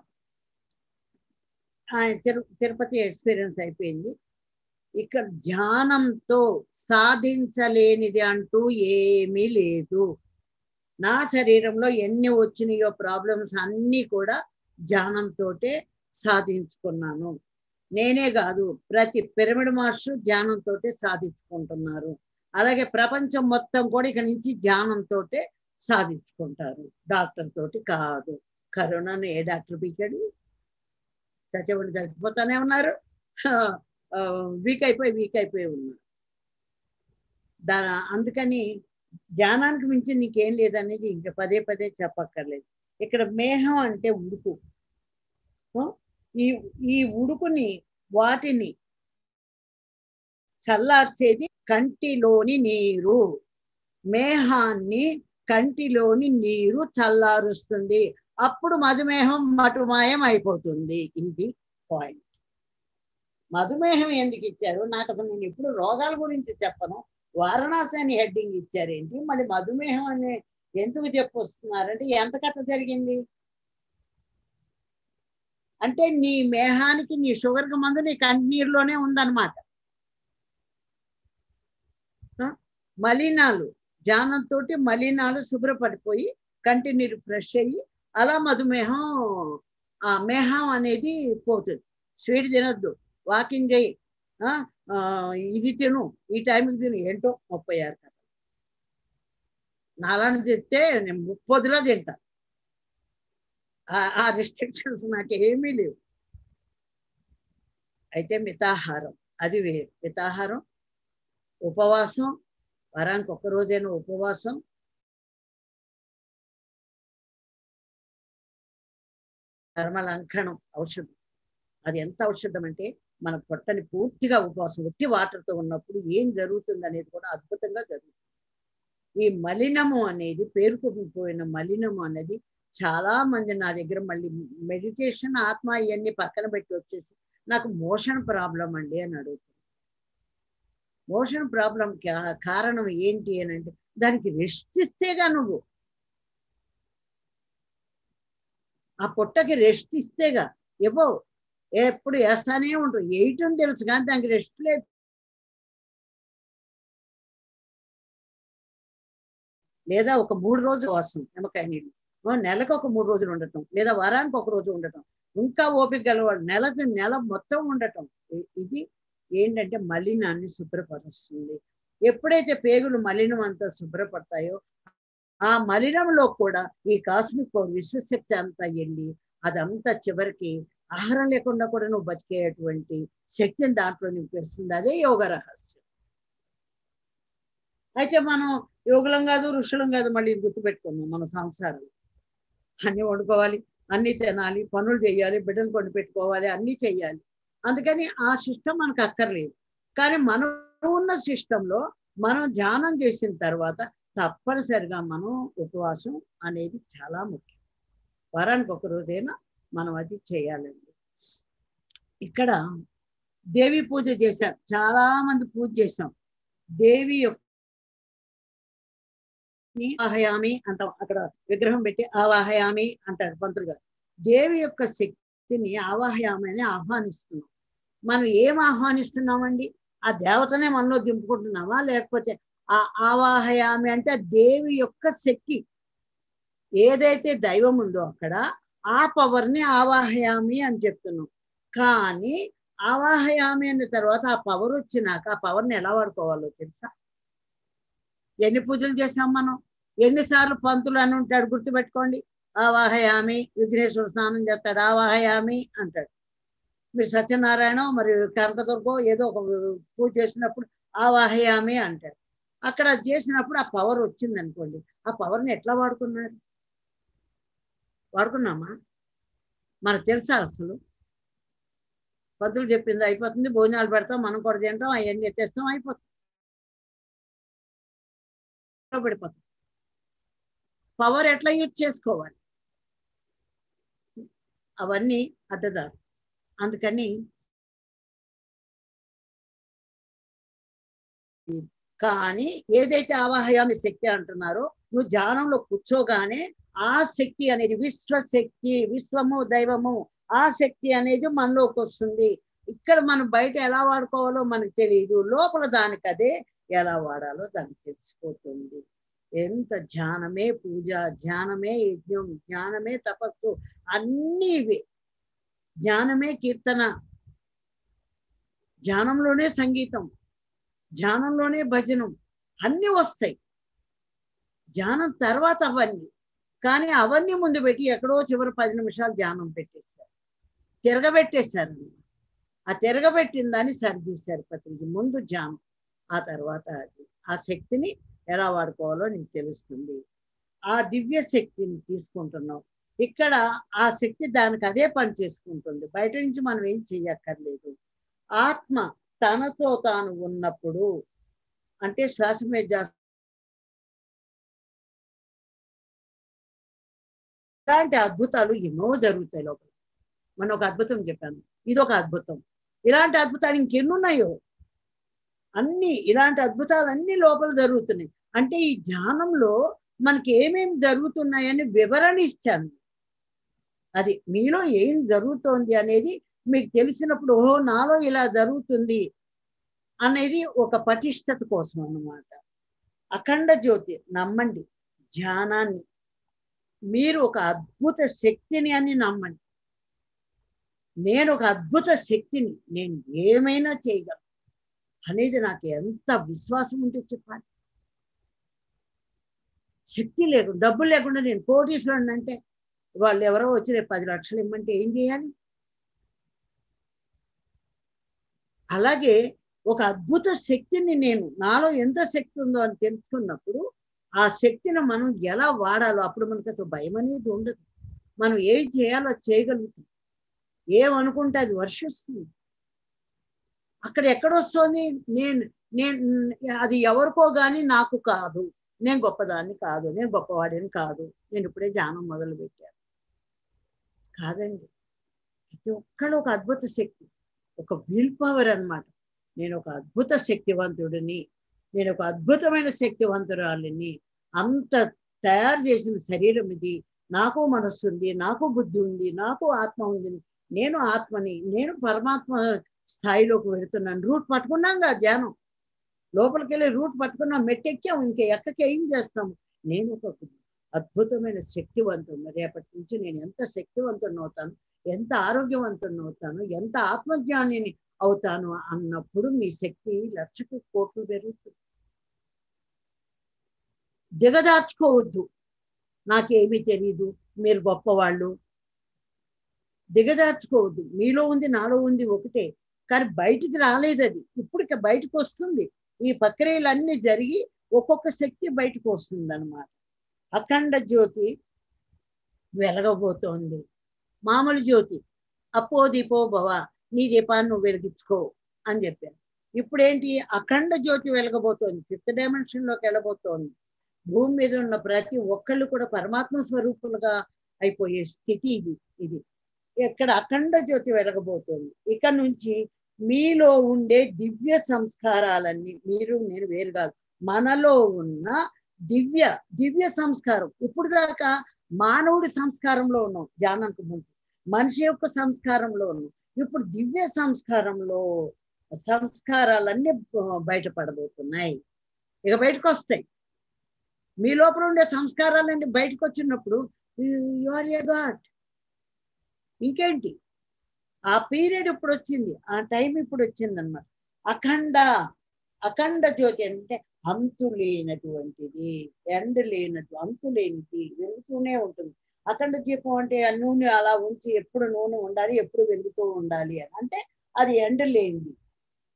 ఆయన తిరు తిరుపతి ఎక్స్పీరియన్స్ అయిపోయింది ఇక్కడ ధ్యానంతో సాధించలేనిది అంటూ ఏమీ లేదు నా శరీరంలో ఎన్ని వచ్చినాయో ప్రాబ్లమ్స్ అన్నీ కూడా ధ్యానంతో సాధించుకున్నాను నేనే కాదు ప్రతి పిరమిడ్ మాస్టర్ ధ్యానంతో సాధించుకుంటున్నారు అలాగే ప్రపంచం మొత్తం కూడా ఇక నుంచి ధ్యానంతో సాధించుకుంటారు డాక్టర్ తోటి కాదు కరోనాను ఏ డాక్టర్ పీకాడు చచ్చిపోయి చచ్చిపోతానే ఉన్నారు వీక్ అయిపోయి వీక్ అయిపోయి ఉన్నారు దా అందుకని ధ్యానానికి మించి నీకేం లేదనేది ఇంకా పదే పదే చెప్పక్కర్లేదు ఇక్కడ మేహం అంటే ఉడుకు ఆ? ఈ ఈ ఉడుకుని వాటిని చల్లార్చేది కంటిలోని నీరు మేహాన్ని కంటిలోని నీరు చల్లారుస్తుంది అప్పుడు మధుమేహం మటుమాయం అయిపోతుంది ఇది పాయింట్ మధుమేహం ఎందుకు ఇచ్చారు నాకు అసలు నేను ఎప్పుడు రోగాల గురించి చెప్పను వారణాసి అని హెడ్డింగ్ ఇచ్చారేంటి మళ్ళీ మధుమేహం అని ఎందుకు చెప్పొస్తున్నారంటే ఎంత కథ జరిగింది అంటే నీ మేహానికి నీ షుగర్కి మందు నీ కంటినీరులోనే ఉందన్నమాట ఆ? మలినాలు ధ్యానంతో మలినాలు శుభ్రపడిపోయి కంటి నీరు ఫ్రెష్ అయ్యి అలా మధుమేహం ఆ మేహం అనేది పోతుంది స్వీట్ తినొద్దు వాకింగ్ చేయి ఆ, ఆ, ఇది తిను ఈ టైంకి తిను ఏంటో ముప్పై ఆరు కథ నాలని చెప్తే నేను ముప్పదిలో తింటా ఆ- ఆ రిస్ట్రిక్షన్స్ నాకు ఏమీ లేవు అయితే మితాహారం అది వేరు మితాహారం ఉపవాసం వారానికి ఒక్క రోజైనా ఉపవాసం ధర్మలంకణం ఔషధం అది ఎంత ఔషధం అంటే మన పొట్టని పూర్తిగా ఉపవాసం ఒట్టి వాటర్తో ఉన్నప్పుడు ఏం జరుగుతుంది అనేది కూడా అద్భుతంగా జరుగుతుంది ఈ మలినము అనేది పేరుకుపోయిన మలినము అనేది చాలా మంది నా దగ్గర మళ్ళీ మెడిటేషన్ ఆత్మ ఇవన్నీ పక్కన పెట్టి వచ్చేసి నాకు మోషన్ ప్రాబ్లం అండి అని అడుగుతుంది మోషన్ ప్రాబ్లం కారణం ఏంటి అని అంటే దానికి రెస్ట్ ఇస్తేగా నువ్వు ఆ పొట్టకి రెస్ట్ ఇస్తేగా ఇవ్వవు ఎప్పుడు వేస్తానే ఉంటుంది వేయటం తెలుసు కానీ దానికి రెస్ట్ లేదు లేదా ఒక మూడు రోజులు వాసం నిమ్మకాయ నీళ్ళు ఓ నెలకు ఒక మూడు రోజులు ఉండటం లేదా వారానికి ఒక రోజు ఉండటం ఇంకా ఓపిక గలవాడు నెలకు నెల మొత్తం ఉండటం ఇ- ఇది ఏంటంటే మలినాన్ని శుభ్రపరుస్తుంది ఎప్పుడైతే పేగులు మలినం అంతా శుభ్రపడతాయో ఆ మలినంలో కూడా ఈ కాస్మిక్ పవర్ విశ్వశక్తి అంతా వెళ్ళి అదంతా చివరికి ఆహారం లేకుండా కూడా నువ్వు బతికేటువంటి శక్తిని దాంట్లో నీకు తెలుస్తుంది అదే యోగ రహస్యం అయితే మనం యోగులం కాదు ఋషులం కాదు మళ్ళీ ఇది గుర్తుపెట్టుకుందాం మన సంసారం అన్ని వండుకోవాలి అన్ని తినాలి పనులు చేయాలి బిడ్డలు కొండి పెట్టుకోవాలి అన్ని చెయ్యాలి అందుకని ఆ సిస్టమ్ మనకు అక్కర్లేదు కానీ మనం ఉన్న సిస్టంలో మనం ధ్యానం చేసిన తర్వాత తప్పనిసరిగా మనం ఉపవాసం అనేది చాలా ముఖ్యం వారానికి ఒక రోజైనా మనం అది చేయాలండి ఇక్కడ దేవి పూజ చేశాం చాలా మంది పూజ చేశాం దేవి యొక్క ఆహయామి అంటాం అక్కడ విగ్రహం పెట్టి ఆవాహయామి అంటారు పంతులు గారు దేవి యొక్క శక్తిని ఆవాహయామి అని ఆహ్వానిస్తున్నాం మనం ఏం ఆహ్వానిస్తున్నామండి ఆ దేవతనే మనలో దింపుకుంటున్నామా లేకపోతే ఆ ఆవాహయామి అంటే దేవి యొక్క శక్తి ఏదైతే దైవం ఉందో అక్కడ ఆ పవర్ని ఆవాహయామి అని చెప్తున్నాం కానీ ఆవాహయామి అన్న తర్వాత ఆ పవర్ వచ్చినాక ఆ పవర్ని ఎలా వాడుకోవాలో తెలుసా ఎన్ని పూజలు చేసాం మనం ఎన్నిసార్లు పంతులు అని ఉంటాడు గుర్తుపెట్టుకోండి ఆవాహయామి విఘ్నేశ్వర స్నానం చేస్తాడు ఆవాహయామి అంటాడు మీరు సత్యనారాయణ మరి కనకదుర్గో ఏదో ఒక పూజ చేసినప్పుడు ఆవాహయామి అంటారు అక్కడ అది చేసినప్పుడు ఆ పవర్ వచ్చింది అనుకోండి ఆ పవర్ని ఎట్లా వాడుకున్నారు వాడుకున్నామా మనకు తెలుసా అసలు పద్ధతులు చెప్పింది అయిపోతుంది భోజనాలు పెడతాం మనం కూడా తింటాం అవన్నీ ఎత్తేస్తాం అయిపోతుంది పడిపోతాం పవర్ ఎట్లా యూజ్ చేసుకోవాలి అవన్నీ అడ్డదారు అందుకని కానీ ఏదైతే ఆవాహయామి శక్తి అంటున్నారో నువ్వు ధ్యానంలో కూర్చోగానే ఆ శక్తి అనేది విశ్వశక్తి విశ్వము దైవము ఆ శక్తి అనేది మనలోకి వస్తుంది ఇక్కడ మనం బయట ఎలా వాడుకోవాలో మనకు తెలియదు లోపల దానికి అదే ఎలా వాడాలో దానికి తెలిసిపోతుంది ఎంత ధ్యానమే పూజ ధ్యానమే యజ్ఞం ధ్యానమే తపస్సు అన్నీ ఇవే ధ్యానమే కీర్తన ధ్యానంలోనే సంగీతం ధ్యానంలోనే భజనం అన్నీ వస్తాయి ధ్యానం తర్వాత అవన్నీ కానీ అవన్నీ ముందు పెట్టి ఎక్కడో చివరి పది నిమిషాలు ధ్యానం పెట్టేశారు తిరగబెట్టేశారు ఆ తిరగబెట్టిన దాన్ని సరిచేశారు పత్రిక ముందు ధ్యానం ఆ తర్వాత అది ఆ శక్తిని ఎలా వాడుకోవాలో నీకు తెలుస్తుంది ఆ దివ్య శక్తిని తీసుకుంటున్నావు ఇక్కడ ఆ శక్తి దానికి అదే పని చేసుకుంటుంది బయట నుంచి మనం ఏం చెయ్యక్కర్లేదు ఆత్మ తనతో తాను ఉన్నప్పుడు అంటే శ్వాస మీద జాస్తి ఇలాంటి అద్భుతాలు ఎన్నో జరుగుతాయి లోపల మనం ఒక అద్భుతం చెప్పాను ఇది ఒక అద్భుతం ఇలాంటి అద్భుతాలు ఇంకెన్నున్నాయో అన్ని ఇలాంటి అద్భుతాలు అన్ని లోపల జరుగుతున్నాయి అంటే ఈ ధ్యానంలో మనకి ఏమేమి జరుగుతున్నాయని వివరణ ఇచ్చాను అది మీలో ఏం జరుగుతోంది అనేది మీకు తెలిసినప్పుడు ఓహో నాలో ఇలా జరుగుతుంది అనేది ఒక పటిష్టత కోసం అన్నమాట అఖండ జ్యోతి నమ్మండి ధ్యానాన్ని మీరు ఒక అద్భుత శక్తిని అని నమ్మండి నేను ఒక అద్భుత శక్తిని నేను ఏమైనా చేయగలను అనేది నాకు ఎంత విశ్వాసం ఉంటే చెప్పాలి శక్తి లేకుండా డబ్బు లేకుండా నేను కోటీశ్వరుని అంటే వాళ్ళు ఎవరో వచ్చి రేపు పది లక్షలు ఇమ్మంటే ఏం చేయాలి అలాగే ఒక అద్భుత శక్తిని నేను నాలో ఎంత శక్తి ఉందో అని తెలుసుకున్నప్పుడు ఆ శక్తిని మనం ఎలా వాడాలో అప్పుడు మనకు అసలు భయం అనేది ఉండదు మనం ఏం చేయాలో చేయగలుగుతాం ఏమనుకుంటే అది వర్షిస్తుంది అక్కడ ఎక్కడొస్తుంది నేను నేను అది ఎవరికో కానీ నాకు కాదు నేను గొప్పదాన్ని కాదు నేను గొప్పవాడిని కాదు నేను ఇప్పుడే ధ్యానం మొదలు పెట్టాను కాదండి ప్రతి ఒక్కడు ఒక అద్భుత శక్తి ఒక విల్ పవర్ అనమాట నేను ఒక అద్భుత శక్తివంతుడిని నేను ఒక అద్భుతమైన శక్తివంతురాలిని అంత తయారు చేసిన శరీరం ఇది నాకు మనస్సు ఉంది నాకు బుద్ధి ఉంది నాకు ఆత్మ ఉంది నేను ఆత్మని నేను పరమాత్మ స్థాయిలోకి వెళుతున్నాను రూట్ పట్టుకున్నాం కదా ధ్యానం లోపలికి వెళ్ళి రూట్ పట్టుకున్నాం మెట్టెక్కాం ఇంకా ఎక్కకి ఏం చేస్తాము నేను ఒక అద్భుతమైన శక్తివంతుడు రేపటి నుంచి నేను ఎంత శక్తివంతుడిని అవుతాను ఎంత ఆరోగ్యవంతుడిని అవుతాను ఎంత ఆత్మజ్ఞానిని అవుతాను అన్నప్పుడు మీ శక్తి లక్షకు కోట్లు పెరుగుతుంది దిగదార్చుకోవద్దు నాకేమీ తెలియదు మీరు గొప్పవాళ్ళు దిగదార్చుకోవద్దు మీలో ఉంది నాలో ఉంది ఒకటే కానీ బయటికి రాలేదు అది ఇప్పుడు ఇక బయటకు వస్తుంది ఈ ప్రక్రియలన్నీ జరిగి ఒక్కొక్క శక్తి బయటకు వస్తుంది అనమాట అఖండ జ్యోతి వెలగబోతోంది మామూలు జ్యోతి అప్పో దీపో భవ నీ దీపాన్ని నువ్వు వెలిగించుకో అని చెప్పాను ఇప్పుడేంటి అఖండ జ్యోతి వెలగబోతోంది ఫిఫ్త్ డైమెన్షన్ లోకి వెళ్ళబోతోంది భూమి మీద ఉన్న ప్రతి ఒక్కళ్ళు కూడా పరమాత్మ స్వరూపులుగా అయిపోయే స్థితి ఇది ఇది ఇక్కడ అఖండ జ్యోతి వెలగబోతోంది ఇక నుంచి మీలో ఉండే దివ్య సంస్కారాలన్నీ మీరు నేను వేరు కాదు మనలో ఉన్న దివ్య దివ్య సంస్కారం ఇప్పుడు దాకా మానవుడి సంస్కారంలో ఉన్నాం ధ్యానానికి ముందు మనిషి యొక్క సంస్కారంలో ఉన్నాం ఇప్పుడు దివ్య సంస్కారంలో సంస్కారాలన్నీ బయటపడబోతున్నాయి ఇక బయటకు వస్తాయి మీ లోపల ఉండే సంస్కారాలన్నీ బయటకు వచ్చినప్పుడు యు ఆర్ ఏ గాడ్ ఇంకేంటి ఆ పీరియడ్ ఇప్పుడు వచ్చింది ఆ టైం ఇప్పుడు వచ్చింది అనమాట అఖండ అఖండ జ్యోతి అంటే అంతు లేనటువంటిది ఎండ లేనట్టు అంతు లేనిది వెలుగుతూనే ఉంటుంది అఖండ దీపం అంటే ఆ నూనె అలా ఉంచి ఎప్పుడు నూనె ఉండాలి ఎప్పుడు వెలుగుతూ ఉండాలి అని అంటే అది ఎండ లేనిది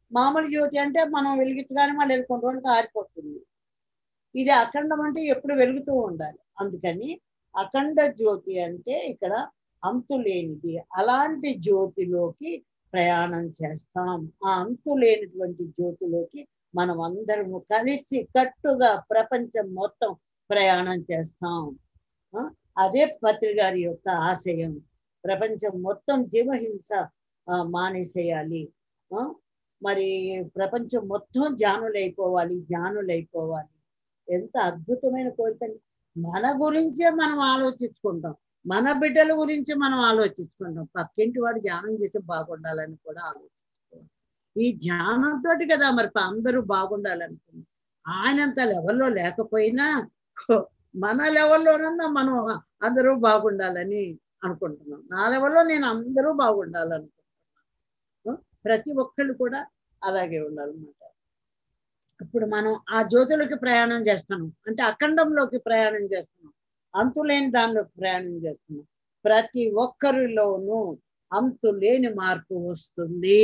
మామూలు జ్యోతి అంటే మనం వెలిగించగానే మళ్ళీ అది కొన్ని రోజులకి ఆరిపోతుంది ఇది అఖండం అంటే ఎప్పుడు వెలుగుతూ ఉండాలి అందుకని అఖండ జ్యోతి అంటే ఇక్కడ అంతు లేనిది అలాంటి జ్యోతిలోకి ప్రయాణం చేస్తాం ఆ అంతు లేనటువంటి జ్యోతిలోకి మనం అందరము కలిసి కట్టుగా ప్రపంచం మొత్తం ప్రయాణం చేస్తాం ఆ, అదే పత్రి గారి యొక్క ఆశయం ప్రపంచం మొత్తం జీవహింస ఆ, మానేసేయాలి ఆ, మరి ప్రపంచం మొత్తం జ్ఞానులైపోవాలి జ్ఞానులైపోవాలి ఎంత అద్భుతమైన కోరిక అండి. మన గురించే మనం ఆలోచించుకుంటాం మన బిడ్డల గురించి మనం ఆలోచించుకుంటాం పక్కింటి వాడు ధ్యానం చేసి బాగుండాలని కూడా ఆలోచించుకోవాలి ఈ ధ్యానంతో కదా మరి అందరూ బాగుండాలనుకుంది ఆయనంత లెవెల్లో లేకపోయినా మన లెవెల్లోనన్నా మనం అందరూ బాగుండాలని అనుకుంటున్నాం నా లెవెల్లో నేను అందరూ బాగుండాలనుకుంటున్నాను ప్రతి ఒక్కళ్ళు కూడా అలాగే ఉండాలన్నమాట ఇప్పుడు మనం ఆ జ్యోతులకి ప్రయాణం చేస్తున్నాం అంటే అఖండంలోకి ప్రయాణం చేస్తున్నాం అంతులేని దానిలోకి ప్రయాణం చేస్తున్నాం ప్రతి ఒక్కరిలోనూ అంతులేని మార్పు వస్తుంది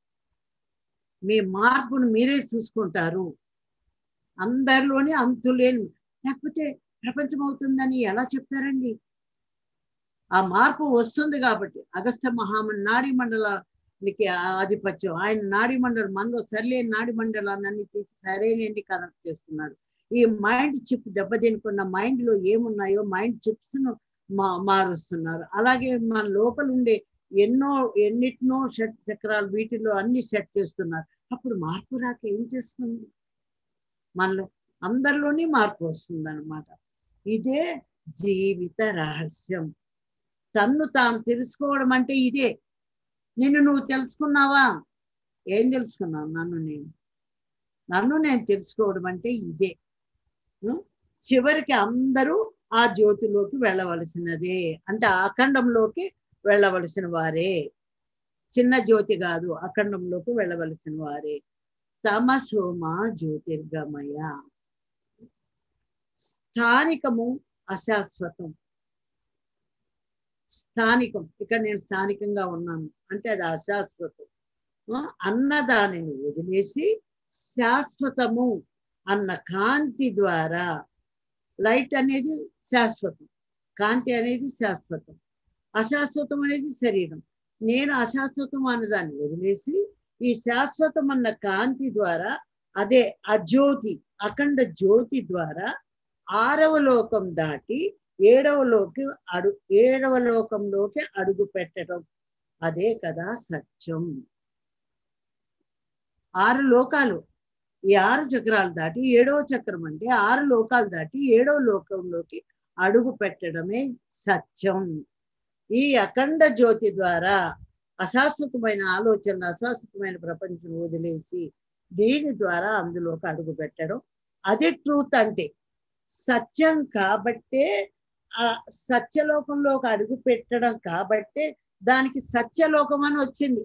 మీ మార్పును మీరే చూసుకుంటారు అందరిలోని అంతులేని లేకపోతే ప్రపంచం అవుతుందని ఎలా చెప్తారండి ఆ మార్పు వస్తుంది కాబట్టి అగస్త్య మహామన్ నాడీ మండలానికి ఆధిపత్యం ఆయన నాడీ మండలం మనలో సరిలేని నాడీ మండలాన్ని తీసి సరైనది కనెక్ట్ చేస్తున్నాడు ఈ మైండ్ చిప్ దెబ్బతినుకున్న మైండ్ లో ఏమున్నాయో మైండ్ చిప్స్ ను మా మారుస్తున్నారు అలాగే మన లోపల ఉండే ఎన్నో ఎన్నిటినో షట్ చక్రాలు వీటిలో అన్ని సెట్ చేస్తున్నారు అప్పుడు మార్పు రాక ఏం చేస్తుంది మనలో అందరిలోని మార్పు వస్తుంది అనమాట ఇదే జీవిత రహస్యం తన్ను తాను తెలుసుకోవడం అంటే ఇదే నిన్ను నువ్వు తెలుసుకున్నావా ఏం తెలుసుకున్నావు నన్ను నేను నన్ను నేను తెలుసుకోవడం అంటే ఇదే ఉం? చివరికి అందరూ ఆ జ్యోతిలోకి వెళ్ళవలసినదే అంటే ఆ అఖండంలోకి వెళ్ళవలసిన వారే చిన్న జ్యోతి కాదు అఖండంలోకి వెళ్ళవలసిన వారే తమసోమ జ్యోతిర్గమయ స్థానికము అశాశ్వతం స్థానికం ఇక్కడ నేను స్థానికంగా ఉన్నాను అంటే అది అశాశ్వతం ఆ, అన్న దానిని వదిలేసి శాశ్వతము అన్న కాంతి ద్వారా లైట్ అనేది శాశ్వతం కాంతి అనేది శాశ్వతం అశాశ్వతం అనేది శరీరం నేను అశాశ్వతం అన్నదాన్ని వదిలేసి ఈ శాశ్వతం అన్న కాంతి ద్వారా అదే ఆ జ్యోతి అఖండ జ్యోతి ద్వారా ఆరవ లోకం దాటి ఏడవ లోకి అడు ఏడవ లోకంలోకి అడుగు పెట్టడం అదే కదా సత్యం ఆరు లోకాలు ఈ ఆరు చక్రాలు దాటి ఏడవ చక్రం అంటే ఆరు లోకాలు దాటి ఏడవ లోకంలోకి అడుగు పెట్టడమే సత్యం ఈ అఖండ జ్యోతి ద్వారా అశాశ్వతమైన ఆలోచన అశాశ్వతమైన ప్రపంచం వదిలేసి దీని ద్వారా అందులోకి అడుగు పెట్టడం అది ట్రూత్ అంటే సత్యం కాబట్టే ఆ సత్యలోకంలోకి అడుగు పెట్టడం కాబట్టే దానికి సత్యలోకం అని వచ్చింది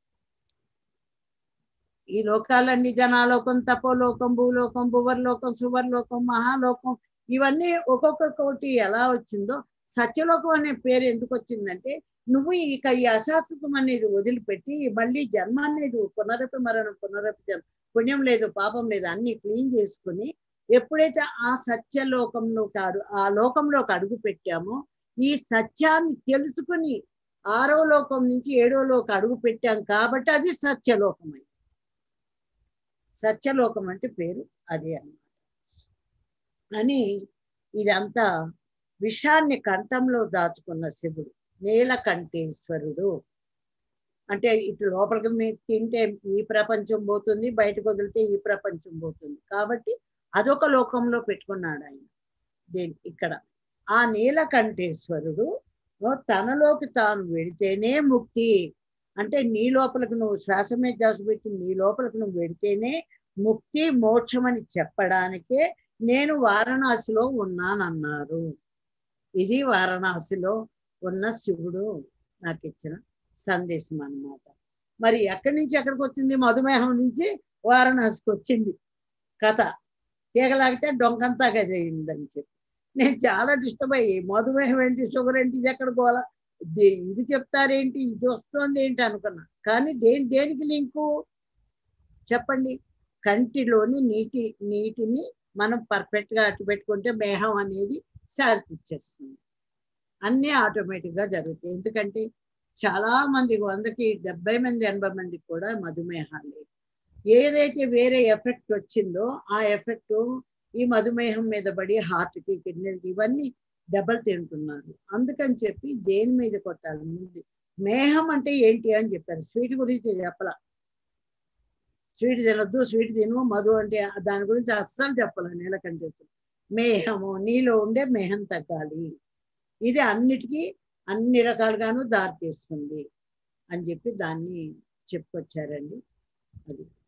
ఈ లోకాలన్నీ జనాలోకం తపోలోకం భూలోకం భువర్లోకం సువర్లోకం మహాలోకం ఇవన్నీ ఒక్కొక్క కోటి ఎలా వచ్చిందో సత్యలోకం అనే పేరు ఎందుకు వచ్చిందంటే నువ్వు ఇక ఈ అశాశ్వతం అనేది వదిలిపెట్టి మళ్ళీ జన్మ అనేది పునరపి మరణం పునరపి జన్మ పుణ్యం లేదు పాపం లేదు అన్ని క్లీన్ చేసుకుని ఎప్పుడైతే ఆ సత్యలోకంలోకి అడు ఆ లోకంలోకి అడుగు పెట్టామో ఈ సత్యాన్ని తెలుసుకుని ఆరో లోకం నుంచి ఏడో లోకి అడుగు పెట్టాం కాబట్టి అది సత్యలోకం అయింది సత్యలోకం అంటే పేరు అదే అన్నమాట అని ఇదంతా విషాన్ని కంఠంలో దాచుకున్న శివుడు నీలకంఠేశ్వరుడు అంటే ఇటు లోపలికి మీరు తింటే ఈ ప్రపంచం పోతుంది బయటకు వదిలితే ఈ ప్రపంచం పోతుంది కాబట్టి అదొక లోకంలో పెట్టుకున్నాడు ఆయన దేని ఇక్కడ ఆ నీలకంఠేశ్వరుడు తనలోకి తాను వెడితేనే ముక్తి అంటే నీ లోపలికి నువ్వు శ్వాస మీద శ్వాస పెట్టి నీ లోపలికి నువ్వు వెడితేనే ముక్తి మోక్షం అని చెప్పడానికే నేను వారణాసిలో ఉన్నానన్నారు ఇది వారణాసిలో ఉన్న శివుడు నాకు ఇచ్చిన సందేశం అన్నమాట మరి ఎక్కడి నుంచి ఎక్కడికి వచ్చింది మధుమేహం నుంచి వారణాసికి వచ్చింది కథ తీగలాగితే డొంకంతా గజయిందని చెప్పి నేను చాలా డిస్టర్బ్ అయ్యి మధుమేహం ఏంటి షుగర్ ఏంటి ఇది ఎక్కడ పోవాలా ఇది చెప్తారేంటి ఇది వస్తుంది ఏంటి అనుకున్నా కానీ దేని దేనికి లింకు చెప్పండి కంటిలోని నీటి నీటిని మనం పర్ఫెక్ట్ గా అట్టు పెట్టుకుంటే మేహం అనేది శాంతి ఇచ్చేస్తుంది అన్నీ ఆటోమేటిక్ గా జరుగుతాయి ఎందుకంటే చాలా మంది వందకి డెబ్బై మంది ఎనభై మందికి కూడా మధుమేహాలు ఏదైతే వేరే ఎఫెక్ట్ వచ్చిందో ఆ ఎఫెక్ట్ ఈ మధుమేహం మీద పడి హార్ట్కి కిడ్నీలకి ఇవన్నీ దెబ్బలు తింటున్నారు అందుకని చెప్పి దేని మీద కొట్టాలి ముందు మేహం అంటే ఏంటి అని చెప్పారు స్వీట్ గురించి చెప్పాల స్వీట్ తినొద్దు స్వీట్ తిను మధు అంటే దాని గురించి అస్సలు చెప్పాలి నీలకంటే మేహము నీలో ఉండే మేహం తగ్గాలి ఇది అన్నిటికీ అన్ని రకాలుగాను దారితీస్తుంది అని చెప్పి దాన్ని చెప్పుకొచ్చారండి అది